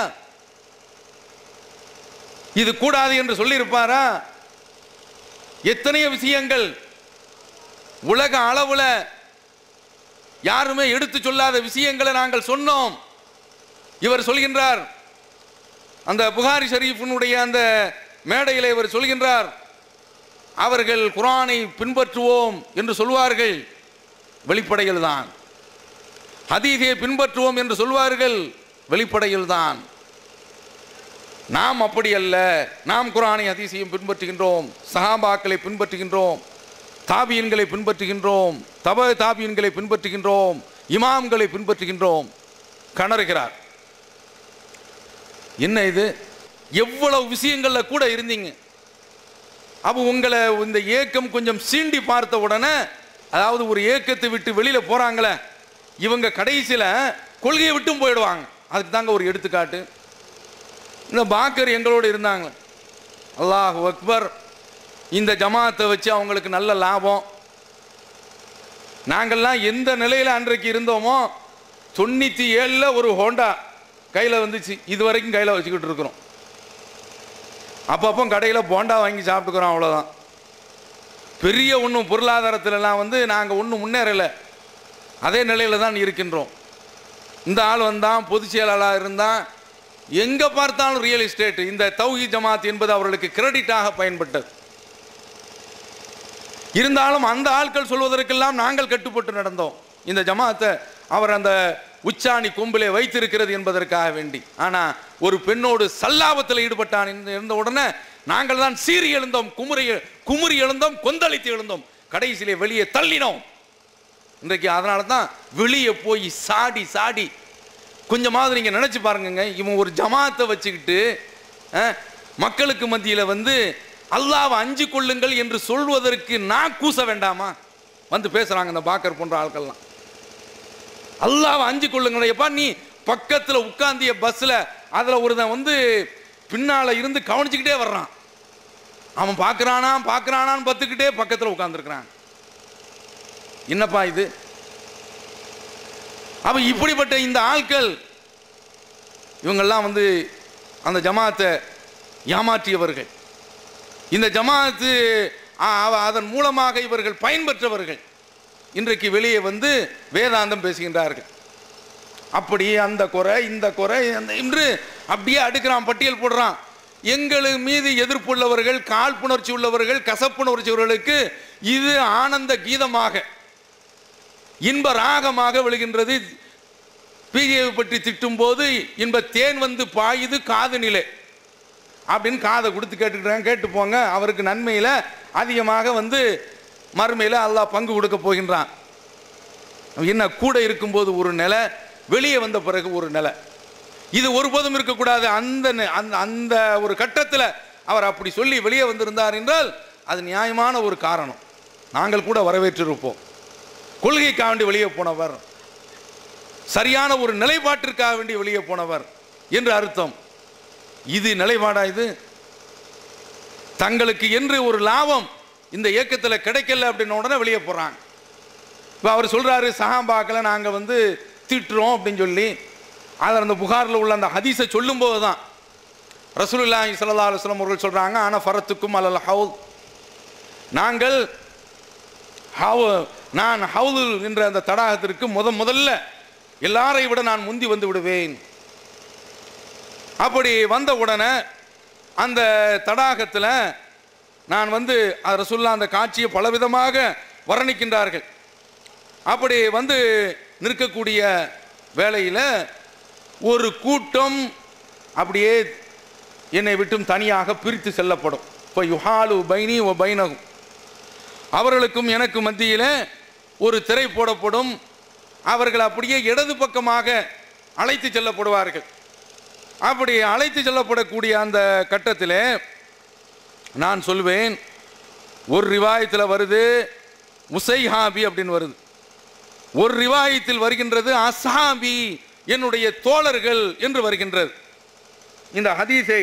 B: இது கூடாது என்று சொல்லியிருப்பாரா எத்தனையோ விஷயங்கள் உலக அளவுல யாருமே எடுத்து சொல்லாத விஷயங்களை நாங்கள் சொன்னோம் இவர் சொல்கின்றார் அந்த புகாரி ஷரீஃபினுடைய அந்த மேடையில் இவர் சொல்கின்றார் அவர்கள் குரானை பின்பற்றுவோம் என்று சொல்வார்கள் வெளிப்படையில் தான் ஹதீஸை பின்பற்றுவோம் என்று சொல்வார்கள் வெளிப்படையில் தான் நாம் அப்படி அல்ல நாம் குரானை ஹதீஸையும் பின்பற்றுகின்றோம் சஹாபாக்களை பின்பற்றுகின்றோம் தாபியன்களை பின்பற்றுகின்றோம் தப தாபியன்களை பின்பற்றுகின்றோம் இமாம்களை பின்பற்றுகின்றோம் கணறுகிறார் என்ன இது எவ்வளவு விஷயங்கள்ல கூட இருந்தீங்க அப்போ உங்களை இந்த ஏக்கம் கொஞ்சம் சீண்டி பார்த்த உடனே அதாவது ஒரு ஏக்கத்தை விட்டு வெளியில போறாங்களே இவங்க கடைசியில கொள்கையை விட்டும் போயிடுவாங்க அதுக்கு தாங்க ஒரு எடுத்துக்காட்டு இந்த பாக்கர் எங்களோடு இருந்தாங்க அல்லாஹ் அக்பர் இந்த ஜமாத்தை வச்சு அவங்களுக்கு நல்ல லாபம் நாங்கள்லாம் எந்த நிலையில் அன்றைக்கு இருந்தோமோ தொண்ணூற்றி ஏழில் ஒரு ஹோண்டா கையில் வந்துச்சு இது வரைக்கும் கையில் வச்சுக்கிட்டு இருக்கிறோம் அப்பப்போ கடையில் போண்டா வாங்கி சாப்பிட்டுக்கிறோம் அவ்வளோதான் பெரிய ஒன்றும் பொருளாதாரத்திலலாம் வந்து நாங்கள் ஒன்றும் முன்னேறலை அதே நிலையில் தான் இருக்கின்றோம் இந்த ஆள் வந்தான் பொதுச் செயலாளராக இருந்தான் எங்கே பார்த்தாலும் ரியல் எஸ்டேட் இந்த தௌஹி ஜமாத் என்பது அவர்களுக்கு கிரெடிட்டாக பயன்பட்டது இருந்தாலும் அந்த ஆட்கள் சொல்வதற்கெல்லாம் நாங்கள் கட்டுப்பட்டு நடந்தோம் இந்த ஜமாத்தை அவர் அந்த உச்சாணி கொம்பிலே வைத்திருக்கிறது என்பதற்காக வேண்டி ஆனா ஒரு பெண்ணோடு சல்லாபத்தில் ஈடுபட்டான் என்று இருந்த உடனே நாங்கள் தான் சீறி எழுந்தோம் குமுறி குமுறி எழுந்தோம் கொந்தளித்து எழுந்தோம் கடைசியிலே வெளியே தள்ளினோம் இன்றைக்கு அதனால தான் வெளியே போய் சாடி சாடி கொஞ்சமாவது நீங்கள் நினச்சி பாருங்கங்க இவன் ஒரு ஜமாத்தை வச்சுக்கிட்டு அஹ், மக்களுக்கு மத்தியில் வந்து அல்லாவை அஞ்சு கொள்ளுங்கள் என்று சொல்வதற்கு நான் கூச வேண்டாமா வந்து பேசுகிறாங்க இந்த பாக்கர் போன்ற ஆட்கள்லாம் அல்லாவை அஞ்சு கொள்ளுங்கள் எப்பா நீ பக்கத்தில் உட்காந்திய பஸ்ஸில் அதில் ஒருத்தன் வந்து பின்னால் இருந்து கவனிச்சுக்கிட்டே வர்றான் அவன் பார்க்குறானா பார்க்குறானான்னு பத்துக்கிட்டே பக்கத்தில் உட்காந்துருக்கிறான் என்னப்பா இது அப்ப இப்படிப்பட்ட இந்த ஆட்கள் இவங்கெல்லாம் வந்து அந்த ஜமாத்தை ஏமாற்றியவர்கள் இந்த ஜமாத்து ஆ, அவ- அதன் மூலமாக இவர்கள் பயன்பெற்றவர்கள் இன்றைக்கு வெளியே வந்து வேதாந்தம் பேசுகின்றார்கள் அப்படி அந்த குறை இந்த குறை அந்த என்று அப்படியே அடுக்கிறான் பட்டியல் போடுறான் எங்கள் மீது எதிர்ப்புள்ளவர்கள் காழ்ப்புணர்ச்சி உள்ளவர்கள் கசப்புணர்ச்சி உள்ளவர்களுக்கு இது ஆனந்த கீதமாக இன்ப ராகமாக விழுகின்றது பிஜேபி பற்றி திட்டும் போது இன்ப தேன் வந்து பாயுது காது நிலை அப்படின்னு காதை கொடுத்து கேட்டுக்கிறாங்க கேட்டு போங்க அவருக்கு நன்மையில் அதிகமாக வந்து மறுமையில் அல்லாஹ் பங்கு கொடுக்க போகின்றான் என்ன கூட இருக்கும்போது ஒரு நிலை வெளியே வந்த பிறகு ஒரு நிலை இது ஒருபோதும் இருக்கக்கூடாது அந்த நெ- அந்த அந்த ஒரு கட்டத்தில் அவர் அப்படி சொல்லி வெளியே வந்திருந்தார் என்றால் அது நியாயமான ஒரு காரணம் நாங்கள் கூட வரவேற்றிருப்போம் கொள்கைக்காக வேண்டி வெளியே போனவர் சரியான ஒரு நிலைப்பாட்டிற்காக வேண்டி வெளியே போனவர் என்று அர்த்தம் இது நிலைப்பாடா இது தங்களுக்கு என்று ஒரு லாபம் இந்த இயக்கத்தில் கிடைக்கல அப்படின்ன உடனே வெளியே போறாங்க இப்போ அவர் சொல்றாரு சஹாபாக்களை நாங்கள் வந்து திட்டுறோம் அப்படின்னு சொல்லி அதில் அந்த புகாரில் உள்ள அந்த ஹதீஸை சொல்லும்போது தான் ரசூலுல்லாஹி ஸல்லல்லாஹு அலைஹி வஸல்லம் அவர்கள் சொல்றாங்க ஆனா ஃபரத்துக்கும் அலல் ஹவுல் நாங்கள் ஹவு நான் ஹவுல் என்ற அந்த தடாகத்திற்கு முத முதல்ல எல்லாரை விட நான் முந்தி வந்து விடுவேன் அப்படி வந்த உடனே அந்த தடாகத்தில் நான் வந்து அது ரசூல்லா அந்த காட்சியை பலவிதமாக வர்ணிக்கின்றார்கள் அப்படி வந்து நிற்கக்கூடிய வேளையில் ஒரு கூட்டம் அப்படியே என்னை விட்டும் தனியாக பிரித்து செல்லப்படும் இப்போ யுஹாலு பைனி ஓ பைனகும் அவர்களுக்கும் எனக்கு மத்தியில் ஒரு திரை போடப்படும் அவர்கள் அப்படியே இடது பக்கமாக அழைத்து செல்லப்படுவார்கள் அப்படி அழைத்து செல்லப்படக்கூடிய அந்த கட்டத்தில் நான் சொல்வேன் ஒரு ரிவாயத்தில் வருது உசைஹாபி அப்படின்னு வருது ஒரு ரிவாயத்தில் வருகின்றது அஸ்ஹாபி என்னுடைய தோழர்கள் என்று வருகின்றது இந்த ஹதீஸை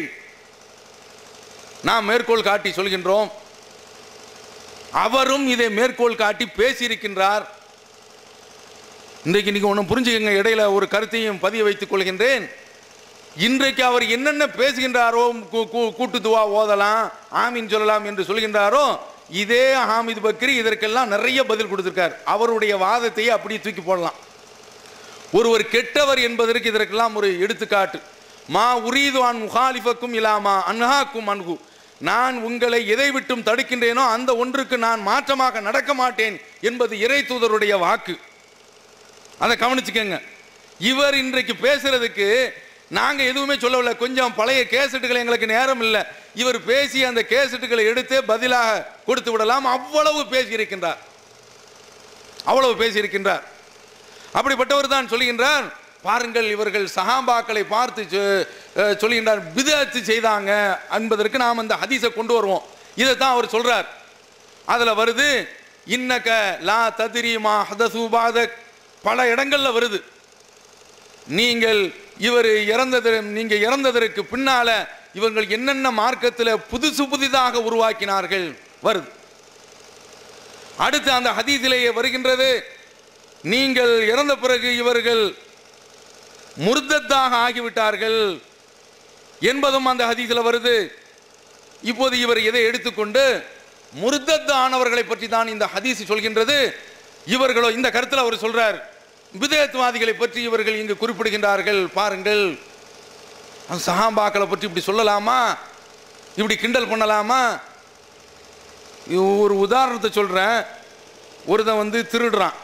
B: நாம் மேற்கோள் காட்டி சொல்கின்றோம் அவரும் இதை மேற்கோள் காட்டி பேசியிருக்கின்றார் இன்றைக்கு நீங்க ஒன்று புரிஞ்சுக்கங்க இடையில ஒரு கருத்தையும் பதிய வைத்துக் கொள்கின்றேன் இன்றைக்கு அவர் என்னென்ன பேசுகின்றாரோ கூ- கூ- கூட்டு துவா ஓதலாம் ஆமீன் சொல்லலாம் என்று சொல்கின்றாரோ இதே ஹாமித் பக்ரி இதற்கெல்லாம் நிறைய பதில் கொடுத்திருக்கார் அவருடைய வாதத்தையே அப்படியே தூக்கி போடலாம் ஒருவர் கெட்டவர் என்பதற்கு இதற்கெல்லாம் ஒரு எடுத்துக்காட்டு மா உரீதுவான் முகாலிஃபக்கும் இலாமா அன்ஹாக்கும் அன்ஹு நான் உங்களை எதை விட்டும் தடுக்கின்றேனோ அந்த ஒன்றுக்கு நான் மாற்றமாக நடக்க மாட்டேன் என்பது இறை தூதருடைய வாக்கு அதை கவனிச்சுக்கங்க இவர் இன்றைக்கு பேசுறதுக்கு நாங்க எதுவுமே சொல்லவில்லை கொஞ்சம் பழைய கேசட்டுகள் எங்களுக்கு நேரம் இல்லை இவர் பேசி அந்த கேசட்டுகளை எடுத்தே பதிலாக கொடுத்து விடலாம் அவ்வளவு பேசியிருக்கின்றார் அவ்வளவு பேசியிருக்கின்றார் அப்படிப்பட்டவர் தான் சொல்லுகின்றார் பாருங்கள் இவர்கள் சஹாபாக்களை பார்த்து சொ- அஹ் சொல்லுகின்றார் பிதத்து செய்தாங்க என்பதற்கு நாம் அந்த ஹதீஸை கொண்டு வருவோம் இதைத்தான் அவர் சொல்றார் அதுல வருது இன்னக லா ததிரிமா ஹதசூபாதக் பல இடங்கள்ல வருது நீங்கள் இவர் இறந்தது நீங்க இறந்ததற்கு பின்னால இவர்கள் என்னென்ன மார்க்கத்தில் புதுசு புதிதாக உருவாக்கினார்கள் வருது அடுத்து அந்த ஹதீஸிலேயே வருகின்றது நீங்கள் இறந்த பிறகு இவர்கள் முர்தத்தாக ஆகிவிட்டார்கள் என்பதும் அந்த ஹதீஸில் வருது இப்போது இவர் எதை எடுத்துக்கொண்டு முர்தத் ஆனவர்களை பற்றி தான் இந்த ஹதீஸ் சொல்கின்றது இவர்களோ இந்த கருத்தில் அவர் சொல்றார் விதயத்வாதிகளை பற்றி இவர்கள் இங்கு குறிப்பிடுகின்றார்கள் பாருங்கள் அந்த சஹாபாக்களை பற்றி இப்படி சொல்லலாமா இப்படி கிண்டல் பண்ணலாமா இது ஒரு உதாரணத்தை சொல்றேன் ஒருத்தன் வந்து திருடுறான்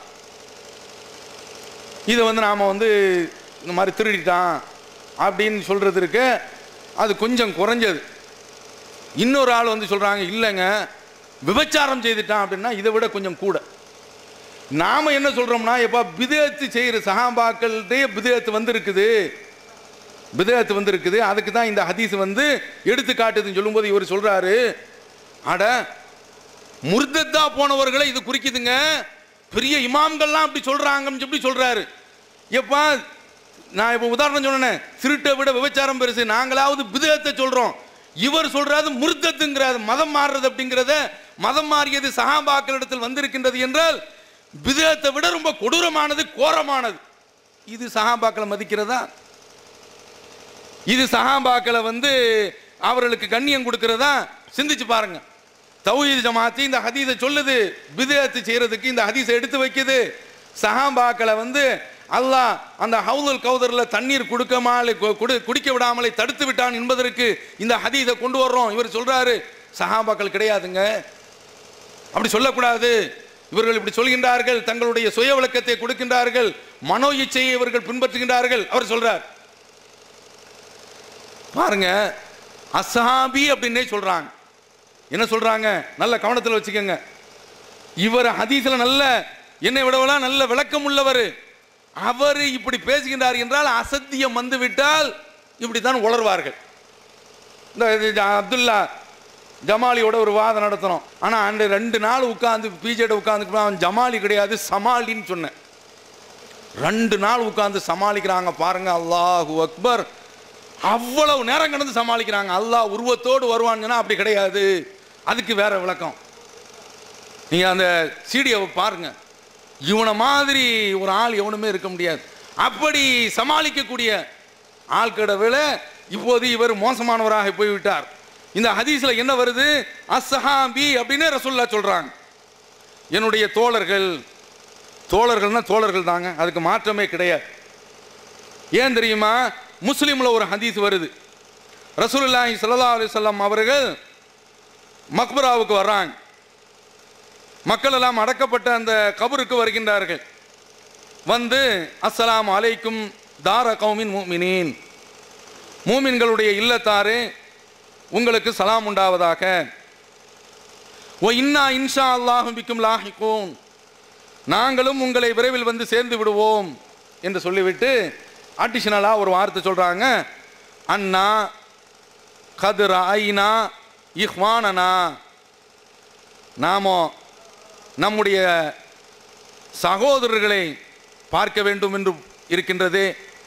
B: இதை வந்து நாம் வந்து இந்த மாதிரி திருடிட்டான் அப்படின்னு சொல்கிறதுக்கு அது கொஞ்சம் குறைஞ்சது இன்னொரு ஆள் வந்து சொல்கிறாங்க இல்லைங்க விபச்சாரம் செய்துட்டான் அப்படின்னா இதை விட கொஞ்சம் கூட நாம் என்ன சொல்கிறோம்னா எப்போ பிதேத்து செய்கிற சகாபாக்கள்கிட்டே பிதேத்து வந்திருக்குது பிதேத்து வந்திருக்குது அதுக்கு தான் இந்த ஹதீஸ் வந்து எடுத்து காட்டுதுன்னு சொல்லும்போது இவர் சொல்கிறாரு அட முர்தத்தா போனவர்களை இது குறிக்குதுங்க பெரிய இமாம்கள்லாம் அப்படி சொல்றாங்கன்னு சொல்லி சொல்றாரு எப்பா நான் இப்போ உதாரணம் சொன்னேன் திருட்டை விட விபச்சாரம் பெருசு நாங்களாவது பிதத்தை சொல்றோம் இவர் சொல்றாரு முர்தத்துங்கிறாரு மதம் மாறுறது அப்படிங்கிறத மதம் மாறியது சஹாபாக்களிடத்தில் வந்திருக்கின்றது என்றால் பிதத்தை விட ரொம்ப கொடூரமானது கோரமானது இது சஹாபாக்களை மதிக்கிறதா இது சஹாபாக்களை வந்து அவர்களுக்கு கண்ணியம் கொடுக்கிறதா சிந்திச்சு பாருங்க தௌஹீத் ஜமாத்து இந்த ஹதீஸை சொல்லுது பிதத்து செய்யறதுக்கு இந்த ஹதீஸை எடுத்து வைக்குது சஹாபாக்களை வந்து அல்லாஹ் அந்த ஹவுதுல் கௌதரில் தண்ணீர் கொடுக்காமலே கு- குடி குடிக்க விடாமலே தடுத்து விட்டான் என்பதற்கு இந்த ஹதீஸை கொண்டு வர்றோம் இவர் சொல்றாரு சஹாபாக்கள் கிடையாதுங்க அப்படி சொல்லக்கூடாது இவர்கள் இப்படி சொல்கின்றார்கள் தங்களுடைய சுய விளக்கத்தை கொடுக்கின்றார்கள் மனோ இச்சையை இவர்கள் பின்பற்றுகின்றார்கள் அவர் சொல்றார் பாருங்க அசாபி அப்படின்னே சொல்றாங்க என்ன சொல்றாங்க நல்ல கவனத்தில் வச்சுக்கோங்க இவர் ஹதீஸ்ல நல்ல என்னை விடவெல்லாம் நல்ல விளக்கம் உள்ளவர் அவர் இப்படி பேசுகின்றார் என்றால் அசத்தியம் வந்து விட்டால் இப்படித்தான் உளர்வார்கள் இந்த இது ஜ- அப்துல்லா ஜமாலியோட ஒரு வாதம் நடத்தணும் ஆனா அந்த ரெண்டு நாள் உட்கார்ந்து பிஜேட உட்கார்ந்து அவன் ஜமாலி கிடையாது சமாலின்னு சொன்னேன் ரெண்டு நாள் உட்கார்ந்து சமாளிக்கிறாங்க பாருங்க அல்லாஹு அக்பர் அவ்வளவு நேரம் கடந்து சமாளிக்கிறாங்க அல்லாஹ் உருவத்தோடு வருவான்னு சொன்னா அப்படி கிடையாது அதுக்கு வேற விளக்கம் நீங்க அந்த சீடியை பாருங்க இவனை மாதிரி ஒரு ஆள் எவனுமே இருக்க முடியாது அப்படி சமாளிக்கக்கூடிய ஆட்கள விட இப்போது இவர் மோசமானவராக போய்விட்டார் இந்த ஹதீஸ்ல என்ன வருது அஸ்ஸஹாபி அப்படின்னு ரசூல்லா சொல்றாங்க என்னுடைய தோழர்கள் தோழர்கள்னா தோழர்கள் தாங்க அதுக்கு மாற்றமே கிடையாது ஏன் தெரியுமா முஸ்லீம்ல ஒரு ஹதீஸ் வருது ரசூலுல்லாஹி ஸல்லல்லாஹு அலைஹி வஸல்லம் அவர்கள் மக்பராவுக்கு வர்றாங்க மக்கள் எல்லாம் அடக்கப்பட்ட அந்த கபருக்கு வருகின்றார்கள் வந்து அஸ்ஸலாமு அலைக்கும் தார கௌமின் மூமினீன் மூமின்களுடைய இல்லத்தாரே உங்களுக்கு சலாம் உண்டாவதாக ஓ இன்னா இன்ஷா அல்லாஹும் பிக்கும் லாஹிகூன் நாங்களும் உங்களை விரைவில் வந்து சேர்ந்து விடுவோம் என்று சொல்லிவிட்டு அடிஷனலாக ஒரு வார்த்தை சொல்றாங்க அண்ணா கதுர ஐனா இஹ்வானனா நாமோ நம்முடைய சகோதரர்களை பார்க்க வேண்டும் என்று இருக்கின்றதே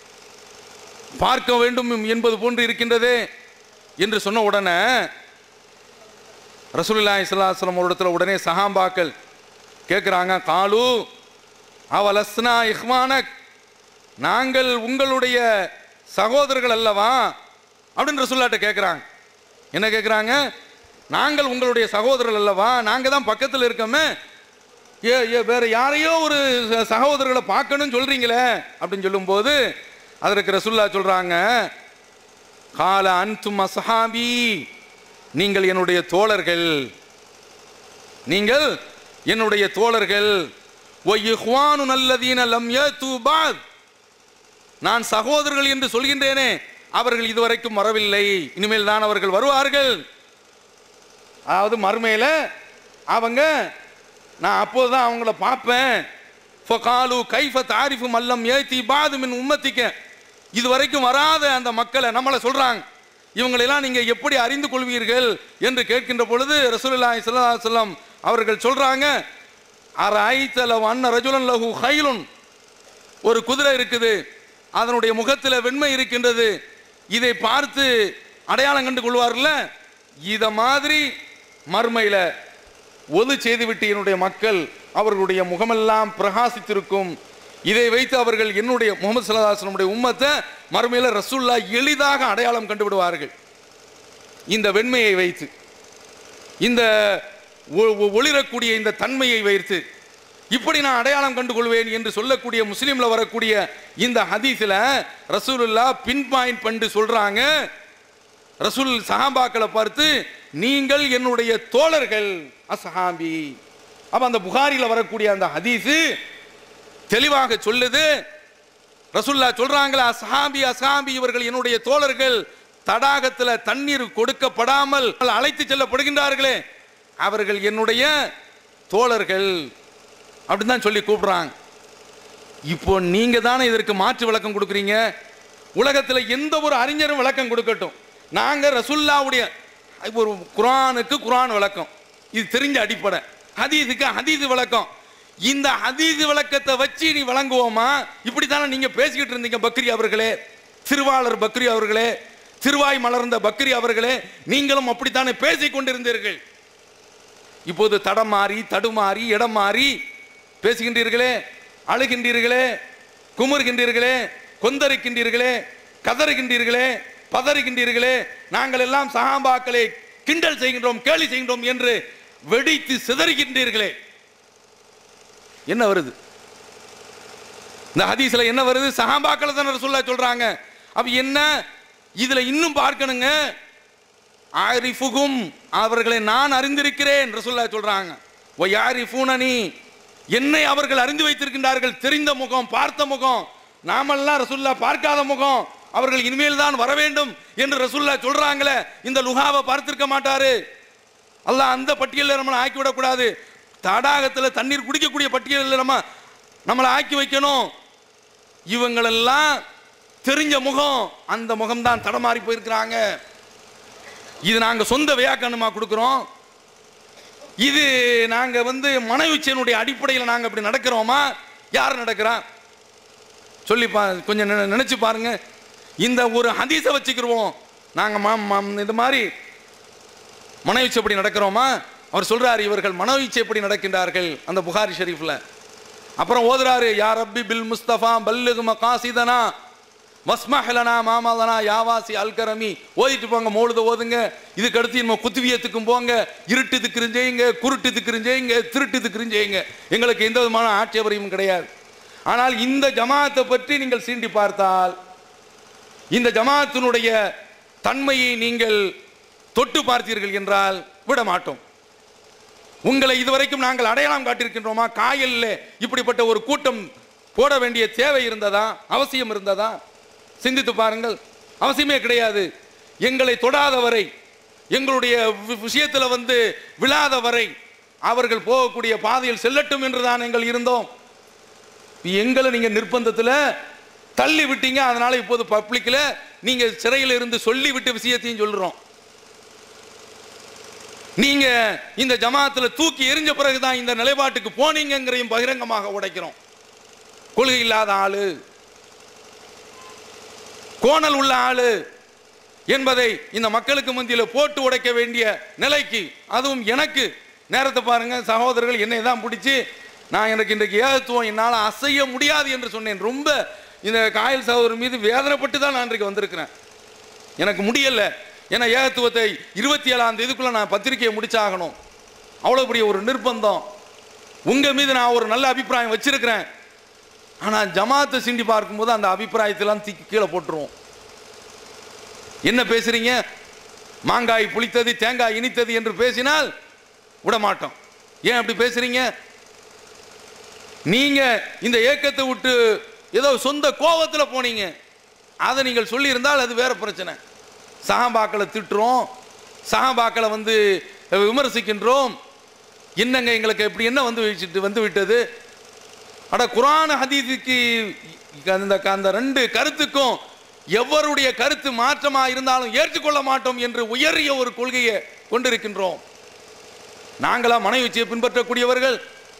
B: பார்க்க வேண்டும் என்பது போன்று இருக்கின்றதே என்று சொன்ன உடனே ரசூலுல்லாஹி ஸல்லல்லாஹு அலைஹி வஸல்லம் இடத்துல உடனே சஹாபாக்கள் கேட்குறாங்க காலு அவலஸ்னா இஹ்வானக் நாங்கள் உங்களுடைய சகோதரர்கள் அல்லவா அப்படின்னு ரசூல்லாட்ட கேட்குறாங்க என்ன கேட்குறாங்க நாங்கள் உங்களுடைய சகோதரர்கள் அல்லவா நாங்கள் தான் பக்கத்தில் இருக்கோமே ஏ ஏ வேற யாரையோ ஒரு ச- சகோதரர்களை பார்க்கணும்னு சொல்றீங்களே அப்படின்னு சொல்லும்போது அதற்கு ரசூல்லா சொல்றாங்க கால அன்தும் அஸ்ஹாபி நீங்கள் என்னுடைய தோழர்கள் நீங்கள் என்னுடைய தோழர்கள் ஒய்யுஹ்வானு நல்லதீன லம் யது பாத் நான் சகோதரர்கள் என்று சொல்கின்றேனே அவர்கள் இதுவரைக்கும் வரவில்லை இனிமேல் தான் அவர்கள் வருவார்கள் அதாவது மறுமையில அவங்க நான் அப்போதுதான் அவங்கள பார்ப்பேன் ஃபகாலு கைஃப தாரிஃபு மல்லம் ஏத்தி பாது மின் உம்மத்திக்க இது வரைக்கும் வராத அந்த மக்களை நம்மளை சொல்றாங்க இவங்களெல்லாம் நீங்க எப்படி அறிந்து கொள்வீர்கள் என்று கேட்கின்ற பொழுது ரசூலுல்லாஹி ஸல்லல்லாஹு அலைஹி வஸல்லம் அவர்கள் சொல்றாங்க அரைத்தல அன்ன ரஜுலன் லஹு ஹைலுன் ஒரு குதிரை இருக்குது அதனுடைய முகத்தில் வெண்மை இருக்கின்றது இதை பார்த்து அடையாளம் கண்டு கொள்வார்ல இத மாதிரி மறுமையில ஒது செய்துவிட்டு என்னுடைய மக்கள் அவர்களுடைய முகமெல்லாம் பிரகாசித்திருக்கும் இதை வைத்து அவர்கள் என்னுடைய முகமது சல்லாஹனுடைய உம்மத்தை மறுமையில ரசூல்லா எளிதாக அடையாளம் கண்டு விடுவார்கள் இந்த வெண்மையை வைத்து இந்த ஒ- ஒ- ஒளிரக்கூடிய இந்த தன்மையை வைத்து இப்படி நான் அடையாளம் கண்டு கொள்வேன் என்று சொல்லக்கூடிய முஸ்லீம்ல வரக்கூடிய இந்த ஹதீஸ்ல ரசூலுல்லா பின் பாயிண்ட் பண்ணி சொல்றாங்க ரசூல் சஹாபாக்களை பார்த்து நீங்கள் என்னுடைய தோழர்கள் அசஹாபி அப்ப அந்த புகாரில வரக்கூடிய அந்த ஹதீஸ் தெளிவாக சொல்லுது ரசூல்லா சொல்றாங்களா அஸ்ஹாபி அஸ்ஹாபி இவர்கள் என்னுடைய தோழர்கள் தடாகத்துல தண்ணீர் கொடுக்கப்படாமல் அழைத்து செல்லப்படுகின்றார்களே அவர்கள் என்னுடைய தோழர்கள் அப்படின்னு தான் சொல்லி கூப்பிடுறாங்க இப்போ நீங்க தானே இதற்கு மாற்று விளக்கம் கொடுக்குறீங்க உலகத்துல எந்த ஒரு அறிஞரும் விளக்கம் கொடுக்கட்டும் நாங்க ரசுல்லாவுடைய ஒரு குரானுக்கு குரான் விளக்கம் இது தெரிஞ்ச அடிப்படை ஹதீஸுக்கு ஹதீஸ் விளக்கம் இந்த ஹதீஸ் விளக்கத்தை வச்சு நீ வழங்குவோமா இப்படி தானே நீங்க பேசிக்கிட்டு இருந்தீங்க பக்ரி அவர்களே திருவாளர் பக்ரி அவர்களே திருவாய் மலர்ந்த பக்ரி அவர்களே நீங்களும் அப்படித்தானே பேசிக் கொண்டிருந்தீர்கள் இப்போது தடம் மாறி தடுமாறி இடம் மாறி பேசுகின்றீர்களே அழுகின்றீர்களே குமுறுகின்றீர்களே கொந்தரிக்கின்றீர்களே கதறுகின்றீர்களே பதறுகின்றீர்களே நாங்கள் எல்லாம் சகாபாக்களை கிண்டல் செய்கின்றோம் கேலி செய்கின்றோம் என்று வெடித்து சிதறுகின்றீர்களே என்ன வருது இந்த ஹதீஸ்ல என்ன வருது சஹாபாக்களை தானே சொல்ல சொல்றாங்க அப்ப என்ன இதுல இன்னும் பார்க்கணுங்க ஆரிஃபுகும் அவர்களை நான் அறிந்திருக்கிறேன் ரசூல்லா சொல்றாங்க ஒ யாரிஃபூனனி என்னை அவர்கள் அறிந்து வைத்திருக்கின்றார்கள் தெரிந்த முகம் பார்த்த முகம் நாமெல்லாம் ரசுல்லா பார்க்காத முகம் அவர்கள் இனிமேல் தான் வர வேண்டும் என்று ரசுல்லா சொல்றாங்களே இந்த லுகாவை பார்த்திருக்க மாட்டாரு அல்லாஹ் அந்த பட்டியலில் நம்மளை ஆக்கி விடக்கூடாது தடாகத்தில் தண்ணீர் குடிக்கக்கூடிய பட்டியலில் நம்ம நம்மளை ஆக்கி வைக்கணும் இவங்களெல்லாம் தெரிஞ்ச முகம் அந்த முகம்தான் தடமாறி போயிருக்கிறாங்க இது நாங்க சொந்த வியாக்கணுமா கொடுக்குறோம் இது நாங்க வந்து மனவிச்சனுடைய அடிப்படையில் நாங்க இப்படி நடக்கிறோமா யார் நடக்கிறா சொல்லி பா கொஞ்சம் நினை- நினைச்சு பாருங்க இந்த ஒரு ஹதீஸை வச்சுக்கிருவோம் நாங்க ம- ம- இது மாதிரி மனவீச்சு எப்படி நடக்கிறோமா அவர் சொல்றாரு இவர்கள் மனவீச்சு எப்படி நடக்கின்றார்கள் அந்த புகாரி ஷெரீஃப்ல அப்புறம் ஓதுறாரு யா ரப்பி பில் முஸ்தபா பல்லுகு மகாசிதனா வஸ்மஹலனா மாமலனா யாவாசி அல்கரமி ஓதிட்டு போங்க மௌலுத ஓதுங்க இதுக்கு அடுத்து நம்ம குத்துவியத்துக்கும் போங்க இருட்டு திக்கிருஞ்செய்யுங்க குருட்டு திக்கிருஞ்செய்யுங்க திருட்டு திக்கிருஞ்செய்யுங்க எங்களுக்கு எந்த விதமான ஆட்சேபரையும் கிடையாது ஆனால் இந்த ஜமாத்தை பற்றி நீங்கள் சீண்டி பார்த்தால் இந்த ஜமாத்தினுடைய தன்மையை நீங்கள் தொட்டு பார்த்தீர்கள் என்றால் விட மாட்டோம் உங்களை இதுவரைக்கும் நாங்கள் அடையாளம் காட்டியிருக்கின்றோமா காயல்ல இப்படிப்பட்ட ஒரு கூட்டம் போட வேண்டிய தேவை இருந்ததா அவசியம் இருந்ததா சிந்தித்து பாருங்கள் அவசியமே கிடையாது எங்களை தொடாத வரை எங்களுடைய வி- விஷயத்துல வந்து விழாத வரை அவர்கள் போகக்கூடிய பாதையில் செல்லட்டும் என்றுதான் எங்கள் இருந்தோம் எங்களை நீங்க நிர்பந்தத்துல தள்ளி விட்டீங்க அதனால இப்போது பப்ளிக்ல நீங்க சிறையில் இருந்து சொல்லி விட்ட விஷயத்தையும் சொல்றோம் நீங்க இந்த ஜமாத்துல தூக்கி எரிஞ்ச பிறகுதான் இந்த நிலைப்பாட்டுக்கு போனீங்கங்கிறதையும் பகிரங்கமாக உடைக்கிறோம் கொள்கை இல்லாத ஆளு கோணல் உள்ள ஆளு என்பதை இந்த மக்களுக்கு மத்தியில் போட்டு உடைக்க வேண்டிய நிலைக்கு அதுவும் எனக்கு நேரத்தை பாருங்க சகோதரர்கள் என்னை தான் பிடிச்சி நான் எனக்கு இன்றைக்கு ஏகத்துவம் என்னால் அசைய முடியாது என்று சொன்னேன் ரொம்ப இந்த காயல் சகோதரர் மீது வேதனைப்பட்டு தான் நான் இன்றைக்கு வந்திருக்கிறேன் எனக்கு முடியல ஏன்னா ஏகத்துவத்தை இருபத்தி ஏழாம் தேதிக்குள்ள நான் பத்திரிக்கையை முடிச்சாகணும் அவ்வளோ பெரிய ஒரு நிர்பந்தம் உங்க மீது நான் ஒரு நல்ல அபிப்பிராயம் வச்சிருக்கிறேன் ஆனால் ஜமாத்தை சிண்டி பார்க்கும்போது அந்த அபிப்பிராயத்தெல்லாம் தூக்கி கீழே போட்டுருவோம் என்ன பேசுறீங்க மாங்காய் புளித்தது தேங்காய் இனித்தது என்று பேசினால் விட மாட்டோம் ஏன் அப்படி பேசுறீங்க நீங்க இந்த ஏக்கத்தை விட்டு ஏதோ சொந்த கோபத்தில் போனீங்க அதை நீங்கள் சொல்லியிருந்தால் அது வேற பிரச்சனை சகாபாக்களை திட்டுறோம் சகாபாக்களை வந்து விமர்சிக்கின்றோம் என்னங்க எங்களுக்கு எப்படி என்ன வந்து வச்சுட்டு வந்து விட்டது அட குரான் ஹதீஸுக்கு அந்த அந்த ரெண்டு கருத்துக்கும் எவருடைய கருத்து மாற்றமா இருந்தாலும் ஏற்றுக்கொள்ள மாட்டோம் என்று உயரிய ஒரு கொள்கையை கொண்டிருக்கின்றோம் நாங்களா மனைவிச்சியை பின்பற்றக்கூடியவர்கள்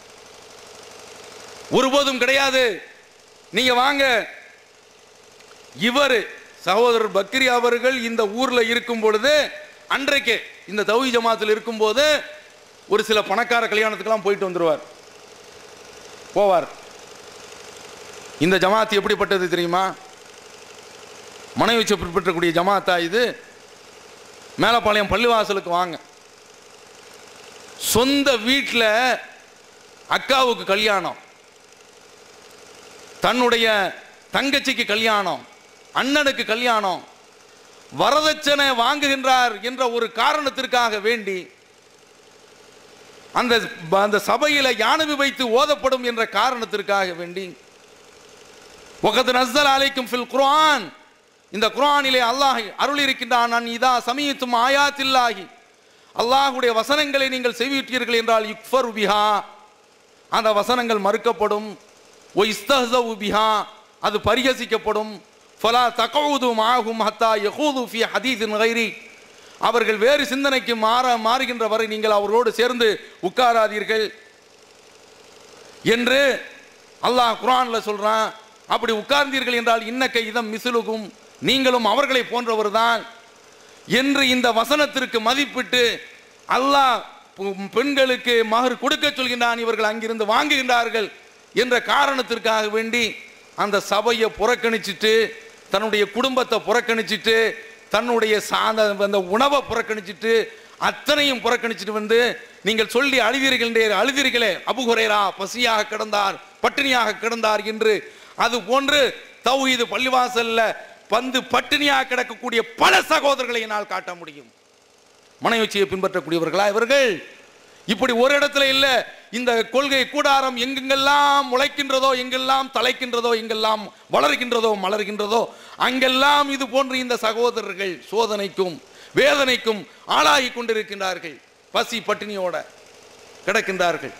B: ஒருபோதும் கிடையாது நீங்க வாங்க இவர் சகோதரர் பக்ரி அவர்கள் இந்த ஊர்ல இருக்கும் பொழுது அன்றைக்கே இந்த தௌஹி ஜமாத்தில் இருக்கும்போது ஒரு சில பணக்கார கல்யாணத்துக்கெல்லாம் போயிட்டு வந்துருவார் போவார் இந்த ஜமாத் எப்படிப்பட்டது தெரியுமா மனைவி பின்பற்றக்கூடிய ஜமாத்தா இது மேலப்பாளையம் பள்ளிவாசலுக்கு வாங்க சொந்த வீட்டில் அக்காவுக்கு கல்யாணம் தன்னுடைய தங்கச்சிக்கு கல்யாணம் அண்ணனுக்கு கல்யாணம் வரதட்சணை வாங்குகின்றார் என்ற ஒரு காரணத்திற்காக வேண்டி அந்த அந்த சபையில யானவி வைத்து ஓதப்படும் என்ற காரணத்திற்காக வேண்டி ஒகது நஸ்ஸல் அலைக்கும் ஃபில் குர்ஆன் இந்த குர்ஆனிலே அல்லாஹ் அருள் இருக்கின்றான் நான் இதா சமீத்தும் ஆயாத்தில்லாஹி அல்லாஹ்வுடைய வசனங்களை நீங்கள் செவியுற்றீர்கள் என்றால் யுக்ஃபர் பிஹா அந்த வசனங்கள் மறுக்கப்படும் ஒ இஸ்தஹ்ஸவு பிஹா அது பரிகசிக்கப்படும் ஃபலா தகவுது மாகும் ஹத்தா யகூது ஃபி ஹதீஸின் கைரி அவர்கள் வேறு சிந்தனைக்கு மாற மாறுகின்ற வரை நீங்கள் அவர்களோடு சேர்ந்து உட்காராதீர்கள் என்று அல்லாஹ் குர்ஆன்ல சொல்றான் அப்படி உட்கார்ந்தீர்கள் என்றால் இன்னக்க இதம் மிசிலுகும் நீங்களும் அவர்களை போன்றவர்தான் என்று இந்த வசனத்திற்கு மதிப்பிட்டு அல்லாஹ் பெ- பெண்களுக்கு மகர் கொடுக்க சொல்கின்றான் இவர்கள் அங்கிருந்து வாங்குகின்றார்கள் என்ற காரணத்திற்காக வேண்டி அந்த சபையை புறக்கணிச்சிட்டு தன்னுடைய குடும்பத்தை புறக்கணிச்சிட்டு தன்னுடைய சாந்த அந்த உணவை புறக்கணிச்சிட்டு அத்தனையும் புறக்கணிச்சிட்டு வந்து நீங்கள் சொல்லி அழுவீர்கள் அழுவீர்களே அபுகுரேரா பசியாக கிடந்தார் பட்டினியாக கிடந்தார் என்று அது போன்று தௌஹீது பள்ளிவாசல்ல வந்து பட்டினியாக கிடக்கக்கூடிய பல சகோதரர்களை என்னால் காட்ட முடியும் மனைவிச்சியை பின்பற்றக்கூடியவர்களா இவர்கள் இப்படி ஒரு இடத்துல இல்ல இந்த கொள்கை கூடாரம் எங்கெங்கெல்லாம் முளைக்கின்றதோ எங்கெல்லாம் தலைக்கின்றதோ எங்கெல்லாம் வளர்கின்றதோ மலர்கின்றதோ அங்கெல்லாம் இது போன்று இந்த சகோதரர்கள் சோதனைக்கும் வேதனைக்கும் ஆளாகி கொண்டிருக்கின்றார்கள் பசி பட்டினியோட கிடக்கின்றார்கள்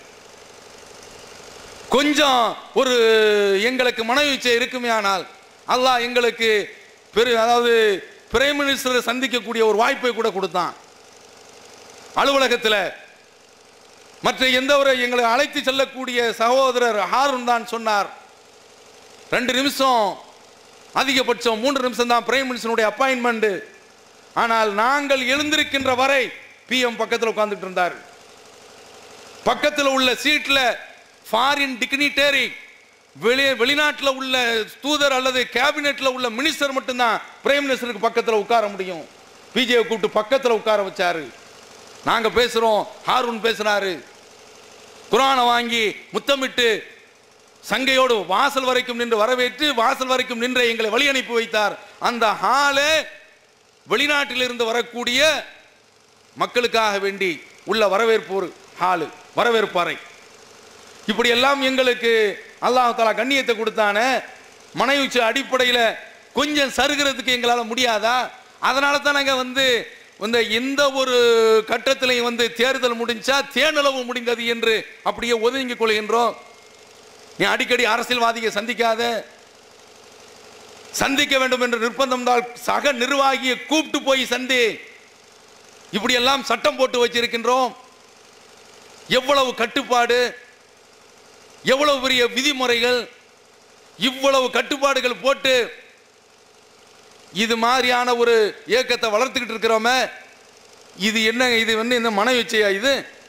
B: கொஞ்சம் ஒரு எங்களுக்கு மனவீச்சை இருக்குமே ஆனால் அல்லாஹ் எங்களுக்கு பெரு அதாவது பிரைம் மினிஸ்டரை சந்திக்கக்கூடிய ஒரு வாய்ப்பை கூட கொடுத்தான் அலுவலகத்தில் மற்ற எந்த ஒரு எங்களை அழைத்து செல்லக்கூடிய சகோதரர் ஹாரூன் தான் சொன்னார் ரெண்டு நிமிஷம் அதிகபட்சம் மூன்று நிமிஷம் தான் பிரைம் மினிஸ்டருடைய அப்பாயின்மெண்ட் ஆனால் நாங்கள் எழுந்திருக்கின்ற வரை பிஎம் பக்கத்தில் உட்கார்ந்துட்டு இருந்தார் பக்கத்தில் உள்ள சீட்ல ஃபாரின் டிக்னிட்டரி வெளி வெளிநாட்டில் உள்ள தூதர் அல்லது கேபினெட்ல உள்ள மினிஸ்டர் மட்டும்தான் பிரைம் மினிஸ்டருக்கு பக்கத்தில் உட்கார முடியும் பிஜேவை கூப்பிட்டு பக்கத்தில் உட்கார வச்சாரு நாங்க பேசுறோம் ஹாரூன் பேசுறாரு குரானை வாங்கி முத்தமிட்டு சங்கையோடு வாசல் வரைக்கும் நின்று வரவேற்று வாசல் வரைக்கும் நின்று எங்களை வழி அனுப்பி வைத்தார் அந்த ஹாலே வெளிநாட்டில் இருந்து வரக்கூடிய மக்களுக்காக வேண்டி உள்ள வரவேற்பு ஒரு ஹாலு வரவேற்பு அறை இப்படி எல்லாம் எங்களுக்கு அல்லாஹ் தஆலா கண்ணியத்தை கொடுத்தானே மனைவிச்சு அடிப்படையில் கொஞ்சம் சருகிறதுக்கு எங்களால் முடியாதா அதனால தான் நாங்கள் வந்து இந்த எந்த ஒரு கட்டத்திலையும் வந்து தேர்தல் முடிஞ்சா தேனளவு முடிந்தது என்று அப்படியே ஒதுங்கிக் கொள்கின்றோம் நீ அடிக்கடி அரசியல்வாதியை சந்திக்காத சந்திக்க வேண்டும் என்று நிர்பந்தம் தான் சக நிர்வாகியை கூப்பிட்டு போய் சந்தி இப்படி எல்லாம் சட்டம் போட்டு வச்சிருக்கின்றோம் எவ்வளவு கட்டுப்பாடு எவ்வளவு பெரிய விதிமுறைகள் இவ்வளவு கட்டுப்பாடுகள் போட்டு இது மாதிரியான ஒரு இயக்கத்தை வளர்த்துக்கிட்டு இருக்கிறோமே இது என்ன இது வந்து இந்த மன இச்சையா இது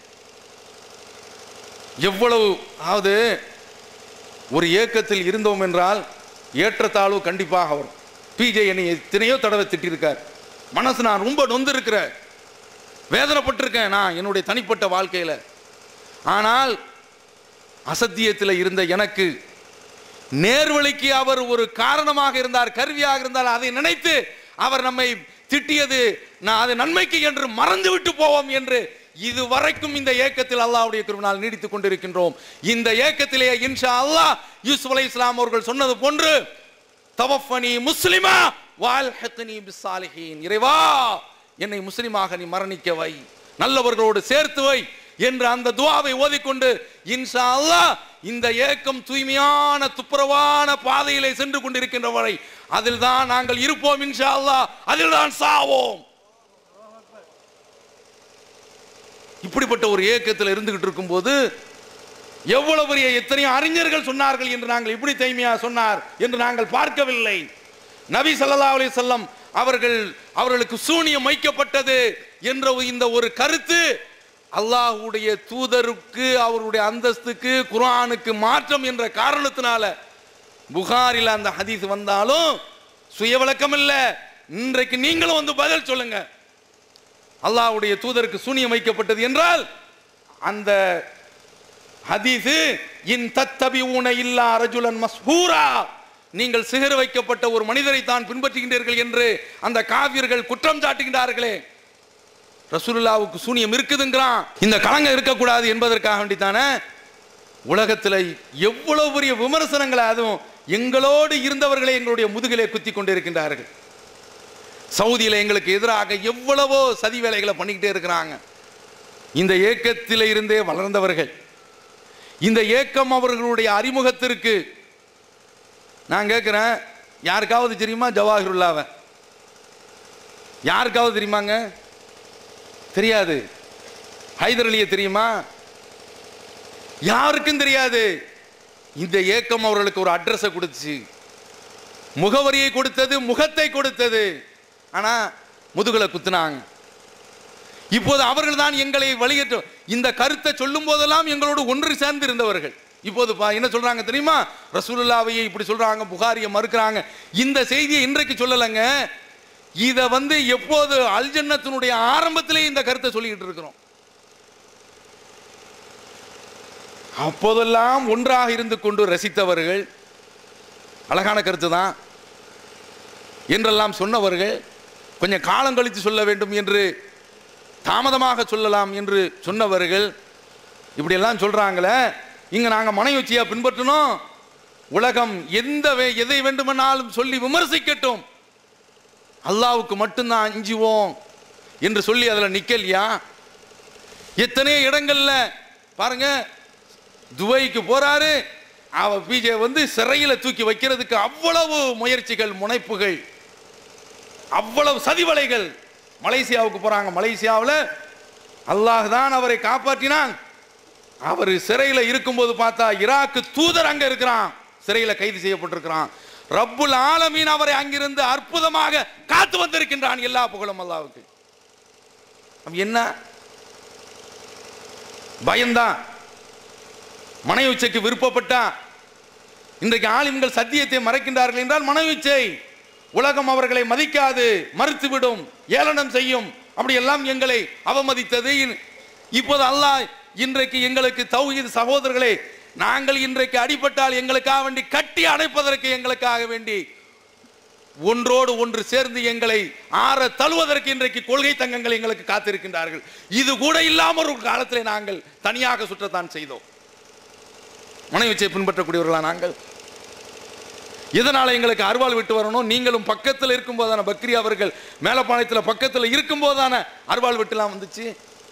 B: எவ்வளவு அதாவது ஒரு இயக்கத்தில் இருந்தோம் என்றால் ஏற்றத்தாழ்வு கண்டிப்பாக வரும் பிஜே என்னை எத்தனையோ தடவை திட்டிருக்கார் மனசு நான் ரொம்ப நொந்து இருக்கிறேன் வேதனைப்பட்டிருக்கேன் நான் என்னுடைய தனிப்பட்ட வாழ்க்கையில் ஆனால் அசத்தியத்தில் இருந்த எனக்கு நேர்வழிக்கு அவர் ஒரு காரணமாக இருந்தார் கருவியாக இருந்தால் அதை நினைத்து அவர் நம்மை திட்டியது நான் அது நன்மைக்கு என்று மறந்து விட்டு போவோம் என்று இது வரைக்கும் இந்த ஏக்கத்தில் அல்லாஹ்வுடைய கிருபையினால் நீடித்துக் கொண்டிருக்கின்றோம் இந்த ஏக்கத்திலே இன்ஷா அல்லாஹ் யூசுப் அலை இஸ்லாம் அவர்கள் சொன்னது போன்று தவஃபனி முஸ்லிமா வால்ஹத்னி பிஸ்ஸாலிஹீன் இறைவா என்னை முஸ்லிமாக நீ மரணிக்க வை நல்லவர்களோடு சேர்த்து வை என்று அந்த துவாவை ஓதிக்கொண்டு இன்ஷா அல்லாஹ் இந்த ஏக்கம் தூய்மையான துப்புரவான பாதையிலே சென்று கொண்டிருக்கின்ற வரை அதில் தான் நாங்கள் இருப்போம் இன்ஷா அல்லாஹ் அதில் தான் சாவோம் இப்படிப்பட்ட ஒரு ஏக்கத்தில் இருந்துகிட்டு இருக்கும்போது எவ்வளவு பெரிய எத்தனையோ அறிஞர்கள் சொன்னார்கள் என்று நாங்கள் இப்படி தைமையா சொன்னார் என்று நாங்கள் பார்க்கவில்லை நபி ஸல்லல்லாஹு அலைஹி வஸல்லம் அவர்கள் அவர்களுக்கு சூனியம் வைக்கப்பட்டது என்ற இந்த ஒரு கருத்து அல்லாஹ்வுடைய தூதருக்கு அவருடைய அந்தஸ்துக்கு குர்ஆனுக்கு மாற்றம் என்ற காரணத்தினால புகாரில் அந்த ஹதீஸ் வந்தாலும் சுய விளக்கம் இல்லை இன்றைக்கு நீங்களும் வந்து பதில் சொல்லுங்க அல்லாஹ்வுடைய தூதருக்கு சூனியம் வைக்கப்பட்டது என்றால் அந்த ஹதீஸு இன் தத்தபிஊன இல்லா ரஜுலன் மஸ்ஹூரா நீங்கள் சிகர் வைக்கப்பட்ட ஒரு மனிதரை தான் பின்பற்றுகின்றீர்கள் என்று அந்த காவியர்கள் குற்றம் சாட்டுகின்றார்களே ரசூலுல்லாவுக்கு சூனியம் இருக்குதுங்கிறான் இந்த களங்கம் இருக்கக்கூடாது என்பதற்காக வேண்டித்தானே உலகத்தில் எவ்வளவு பெரிய விமர்சனங்களை அதுவும் எங்களோடு இருந்தவர்களை எங்களுடைய முதுகிலே குத்தி கொண்டிருக்கின்றார்கள் சவுதியில் எங்களுக்கு எதிராக எவ்வளவோ சதி வேலைகளை பண்ணிக்கிட்டே இருக்கிறாங்க இந்த ஏக்கத்தில் இருந்தே வளர்ந்தவர்கள் இந்த ஏக்கம் அவர்களுடைய அறிமுகத்திற்கு நான் கேட்குறேன் யாருக்காவது தெரியுமா ஜவாஹிருல்லாவை யாருக்காவது தெரியுமாங்க தெரியாது ஹைதர் அலியை தெரியுமா யாருக்கும் தெரியாது இந்த ஏக்கம் அவர்களுக்கு ஒரு அட்ரஸை கொடுத்துச்சு முகவரியை கொடுத்தது முகத்தை கொடுத்தது ஆனா முதுகுல குத்துனாங்க இப்போது அவர்கள் தான் எங்களை வழியேற்ற இந்த கருத்தை சொல்லும் போதெல்லாம் எங்களோடு ஒன்று சேர்ந்து இருந்தவர்கள் இப்போது பா என்ன சொல்றாங்க தெரியுமா ரசூலுல்லாவையை இப்படி சொல்றாங்க புகாரியை மறுக்கிறாங்க இந்த செய்தியை இன்றைக்கு சொல்லலைங்க இதை வந்து எப்போது அல்ஜன்னத்தினுடைய ஆரம்பத்திலே இந்த கருத்தை சொல்லிக்கிட்டு இருக்கிறோம் அப்போதெல்லாம் ஒன்றாக இருந்து கொண்டு ரசித்தவர்கள் அழகான கருத்து தான் என்றெல்லாம் சொன்னவர்கள் கொஞ்சம் காலம் கழித்து சொல்ல வேண்டும் என்று தாமதமாக சொல்லலாம் என்று சொன்னவர்கள் இப்படி எல்லாம் சொல்றாங்களே இங்க நாங்க மனையுச்சியா பின்பற்றணும் உலகம் எந்த வே- எதை வேண்டுமானாலும் சொல்லி விமர்சிக்கட்டும் அல்லாவுக்கு மட்டும்தான் அஞ்சுவோம் என்று சொல்லி அதுல நிக்கலையா எத்தனையோ இடங்கள்ல பாருங்க துபாய்க்கு போறாரு அவ பிஜே வந்து சிறையில தூக்கி வைக்கிறதுக்கு அவ்வளவு முயற்சிகள் முனைப்புகள் அவ்வளவு சதிவலைகள் மலேசியாவுக்கு போறாங்க மலேசியாவில் அல்லாஹ் தான் அவரை காப்பாற்றினான் அவர் சிறையில் இருக்கும்போது பார்த்தா ஈராக்கு தூதர் அங்க இருக்கிறான் சிறையில் கைது செய்யப்பட்டிருக்கிறான் ரப்புல் ஆலமீன் அவரை அங்கிருந்து அற்புதமாக காத்து வந்திருக்கின்றான் எல்லா புகழும் அல்லாவுக்கு அப்ப என்ன பயம்தான் மனைவி உச்சைக்கு விருப்பப்பட்டா இன்றைக்கு ஆலிம்கள் சத்தியத்தை மறைக்கின்றார்கள் என்றால் மனைவி உச்சை உலகம் அவர்களை மதிக்காது மறுத்துவிடும் ஏளனம் செய்யும் அப்படி எல்லாம் எங்களை அவமதித்தது இன்- இப்போது அல்லாஹ் இன்றைக்கு எங்களுக்கு தௌஹீத் சகோதரர்களே நாங்கள் இன்றைக்கு அடிபட்டால் எங்களுக்காக வேண்டி கட்டி அணைப்பதற்கு எங்களுக்காக வேண்டி ஒன்றோடு ஒன்று சேர்ந்து எங்களை ஆற தழுவதற்கு இன்றைக்கு கொள்கை தங்கங்கள் எங்களுக்கு காத்திருக்கின்றார்கள் இது கூட இல்லாமல் ஒரு காலத்திலே நாங்கள் தனியாக சுற்றத்தான் செய்தோம் மனைவிச்சை பின்பற்றக்கூடியவர்களா நாங்கள் இதனால எங்களுக்கு அருவாள் விட்டு வரணும் நீங்களும் பக்கத்தில் இருக்கும்போதான பக்ரி அவர்கள் மேலப்பாளையத்தில் பக்கத்தில் இருக்கும்போதான அருவாள் விட்டுலாம் வந்துச்சு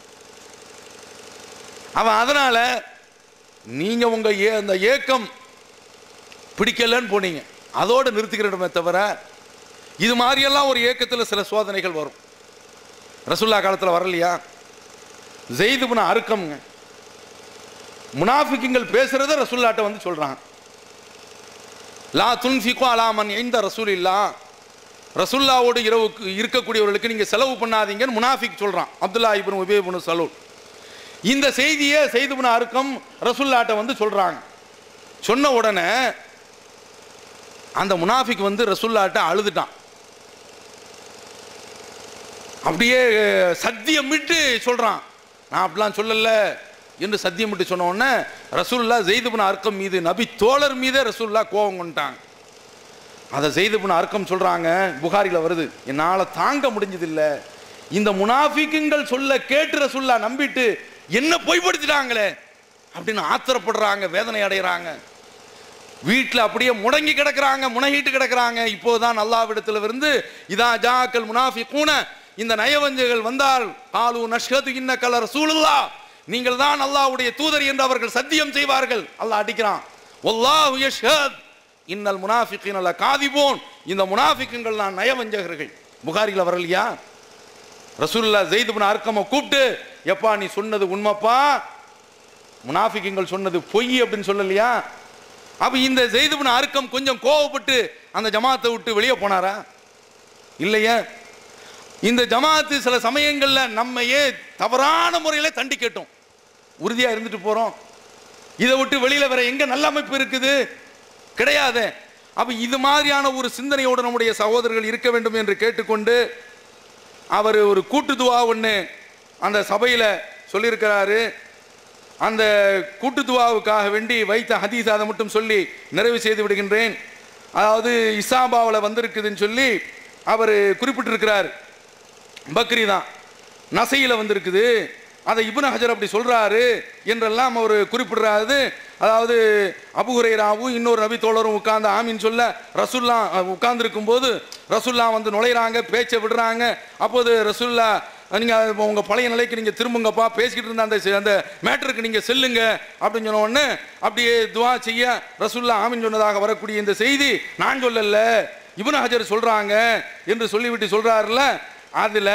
B: அவன் அதனால நீங்க உங்க ஏ- அந்த ஏக்கம் பிடிக்கலன்னு போனீங்க அதோட நிறுத்திக்கிறோமே தவிர இது மாதிரியெல்லாம் ஒரு ஏக்கத்தில் சில சோதனைகள் வரும் ரசுல்லா காலத்தில் வரலையா ஜெயிதுபுன அறுக்கம்ங்க முனாஃபிக்குங்கள் பேசுறத ரசுல்லாட்ட வந்து சொல்றாங்க லா துன்ஃபிகு அலாமன் இந்த ரசூல் இல்லா ரசுல்லாவோடு இரவுக்கு இருக்கக்கூடியவர்களுக்கு நீங்க செலவு பண்ணாதீங்கன்னு முனாஃபிக் சொல்றான் அப்துல்லா இப்னு உபே இப்னு சலூல் இந்த செய்தியை செய்துபுன அறுக்கம் ரசுல்லாட்ட வந்து சொல்றாங்க சொன்ன உடனே அந்த முனாஃபிக் வந்து ரசுல்லாட்ட அழுதுட்டான் அப்படியே சத்தியமிட்டு சொல்றான் நான் அப்படிலாம் சொல்லல என்று சத்தியமிட்டு சொன்ன உடனே ரசூல்லா ஜெய்துபின் அர்க்கம் மீது நபி தோழர் மீதே ரசூல்லா கோபம் கொண்டுட்டாங்க அதை ஜெய்துபின் அர்க்கம் சொல்றாங்க புகாரில வருது என்னால தாங்க முடிஞ்சதில்ல இந்த முனாஃபிக்குங்கள் சொல்ல கேட்டு ரசூல்லா நம்பிட்டு என்ன பொய்ப்படுத்திட்டாங்களே அப்படின்னு ஆத்திரப்படுறாங்க வேதனை அடைகிறாங்க வீட்டில் அப்படியே முடங்கி கிடக்குறாங்க முனகிட்டு கிடக்குறாங்க இப்போதான் அல்லாவிடத்துல இருந்து இதா ஜாக்கல் முனாஃபி இந்த நயவஞ்சகள் வந்தால் காலு நஷ்கது இன்ன கல ரசூலுல்லா நீங்கள் தான் அல்லாஹ்வுடைய தூதர் என்று அவர்கள் சத்தியம் செய்வார்கள் அல்லாஹ் அடிக்கிறான் வல்லாஹு யஷ்ஹத் இன்னல் முனாஃபிகீன லகாதிபூன் இந்த முனாஃபிக்குங்கள் நான் நயவஞ்சகர்கள் புகாரில வரலையா ரசூலுல்லா ஜெயித் இப்னு அர்கம கூப்பிட்டு எப்பா நீ சொன்னது உண்மைப்பா முனாஃபிக்குங்கள் சொன்னது பொய் அப்படின்னு சொல்லலையா அப்ப இந்த ஜெய்துபின் அறுக்கம் கொஞ்சம் கோவப்பட்டு அந்த ஜமாத்தை விட்டு வெளியே போனாரா இல்லையே இந்த ஜமாத்து சில சமயங்கள்ல நம்மையே தவறான முறையில தண்டிக்கட்டும் உறுதியா இருந்துட்டு போறோம் இதை விட்டு வெளியில வேற எங்க நல்ல அமைப்பு இருக்குது கிடையாது அப்ப இது மாதிரியான ஒரு சிந்தனையோடு நம்முடைய சகோதரர்கள் இருக்க வேண்டும் என்று கேட்டுக்கொண்டு அவர் ஒரு கூட்டு துவா ஒன்று அந்த சபையில் சொல்லியிருக்கிறாரு அந்த கூட்டு துவாவுக்காக வேண்டி வைத்த ஹதீஸ் அதை மட்டும் சொல்லி நிறைவு செய்து விடுகின்றேன் அதாவது இசாபாவில் வந்திருக்குதுன்னு சொல்லி அவர் குறிப்பிட்டிருக்கிறார் பக்ரி தான் நசையில் வந்திருக்குது அதை இப்னு ஹஜர் அப்படி சொல்றாரு என்றெல்லாம் அவர் குறிப்பிடுறாரு அதாவது அபுஹுரைராவும் இன்னொரு நபி தோழரும் உட்கார்ந்து ஆமின்னு சொல்ல ரசுல்லா உட்கார்ந்துருக்கும் போது ரசுல்லா வந்து நுழையிறாங்க பேச்சை விடுறாங்க அப்போது ரசுல்லா நீங்க உங்க பழைய நிலைக்கு நீங்க திரும்புங்கப்பா பேசிக்கிட்டு இருந்த அந்த செ- அந்த மேட்டருக்கு நீங்க செல்லுங்க அப்படின்னு சொன்ன உடனே அப்படியே துவா செய்ய ரசுல்லா ஆமின் சொன்னதாக வரக்கூடிய இந்த செய்தி நான் சொல்லல இப்னு ஹஜர் சொல்றாங்க என்று சொல்லிவிட்டு சொல்றாருல அதுல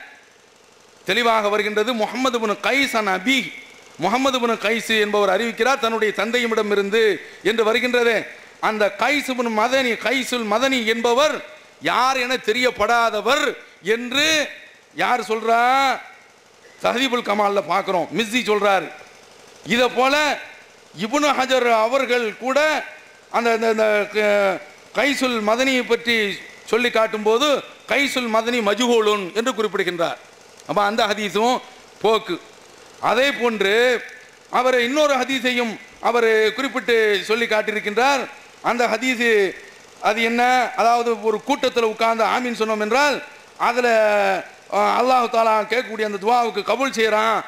B: தெளிவாக வருகின்றது முகமது பின் கைஸ் அன் அபி முகமது பின் கைஸ் என்பவர் அறிவிக்கிறார் தன்னுடைய தந்தையிடம் இருந்து என்று வருகின்றது அந்த கைஸ் பின் மதனி கைசுல் மதனி என்பவர் யார் என தெரியப்படாதவர் என்று யார் சொல்றா தஹதீபுல் கமால்ல பார்க்கிறோம் மிஸ்ஸி சொல்றாரு இதை போல இப்னு ஹஜர் அவர்கள் கூட அந்த அந்த- அந்த க- கைசுல் மதனியை பற்றி சொல்லி காட்டும்போது கைசுல் மதனி மஜுகோலுன் என்று குறிப்பிடுகின்றார் அப்போ அந்த ஹதீஸும் போக்கு அதே போன்று அவர் இன்னொரு ஹதீஸையும் அவர் குறிப்பிட்டு சொல்லி காட்டியிருக்கின்றார் அந்த ஹதீஸு அது என்ன அதாவது ஒரு கூட்டத்தில் உட்கார்ந்து ஆமீன் சொன்னோம் என்றால் அதில் அல்லாஹ் தாலா கேட்கக்கூடிய அந்த துவாவுக்கு கபூல் செய்கிறான்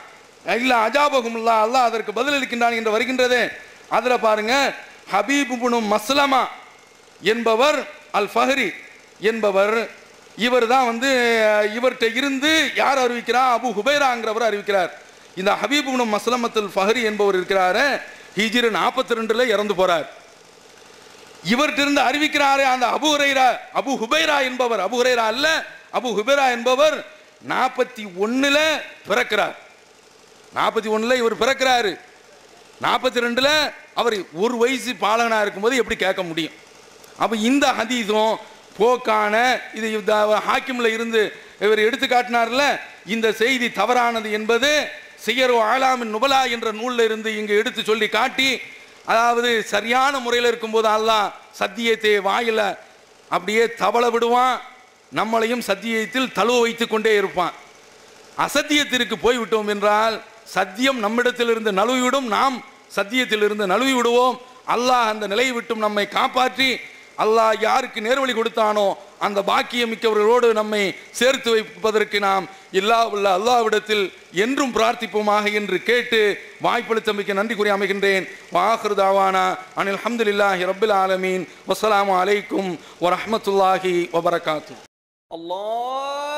B: இல்ல அஜாபகுமுல்லா அல்லாஹ் அதற்கு பதிலளிக்கின்றான் என்று வருகின்றது அதுல பாருங்க ஹபீப் இப்னு மஸ்லமா என்பவர் அல் ஃபஹரி என்பவர் இவர் தான் வந்து இவர்கிட்ட இருந்து யார் அறிவிக்கிறார் அபு ஹுபைராங்கிறவர் அறிவிக்கிறார் இந்த ஹபீப் இப்னு மஸ்லமத்துல் ஃபஹரி என்பவர் இருக்கிறாரு ஹிஜ்ரி நாற்பத்தி ரெண்டுல இறந்து போறார் இவர்கிட்ட இருந்து அறிவிக்கிறாரு அந்த அபு ஹுரைரா அபு ஹுபைரா என்பவர் அபு ஹுரைரா அல்ல அபு ஹுபைரா என்பவர் நாற்பத்தி ஒண்ணுல பிறக்கிறார் நாற்பத்தி ஒண்ணுல இவர் பிறக்கிறாரு நாற்பத்தி ரெண்டுல அவர் ஒரு வயசு பாலகனா இருக்கும்போது எப்படி கேட்க முடியும் அப்ப இந்த ஹதீஸும் போக்கான இது இந்த ஹாக்கிம்ல இருந்து இவர் எடுத்து காட்டினார்ல இந்த செய்தி தவறானது என்பது சியரோ ஆலாமின் நுபலா என்ற நூல்ல இருந்து இங்கு எடுத்து சொல்லி காட்டி அதாவது சரியான முறையில் இருக்கும்போது அல்லாஹ் சத்தியத்தை வாயில அப்படியே தவள விடுவான் நம்மளையும் சத்தியத்தில் தழுவ வைத்து கொண்டே இருப்பான் அசத்தியத்திற்கு போய்விட்டோம் என்றால் சத்தியம் நம்மிடத்திலிருந்து நழுவிவிடும் நாம் சத்தியத்திலிருந்து நழுவி விடுவோம் அல்லாஹ் அந்த நிலையை விட்டும் நம்மை காப்பாற்றி அல்லாஹ் யாருக்கு நேர்வழி கொடுத்தானோ அந்த பாக்கியம் மிக்கவர்களோடு நம்மை சேர்த்து வைப்பதற்கு நாம் இல்லா உள்ள அல்லாஹ்விடத்தில் என்றும் பிரார்த்திப்போமாக என்று கேட்டு வாய்ப்பளித்தமைக்கு நன்றி கூறி அமைகின்றேன் வாஹிரு தாவானா அனில் அஹமதுல்லாஹி ரபில் ஆலமீன் வஸ்ஸலாமு அலைக்கும் வரஹ்மத்துல்லாஹி வபரகாத்து
E: الله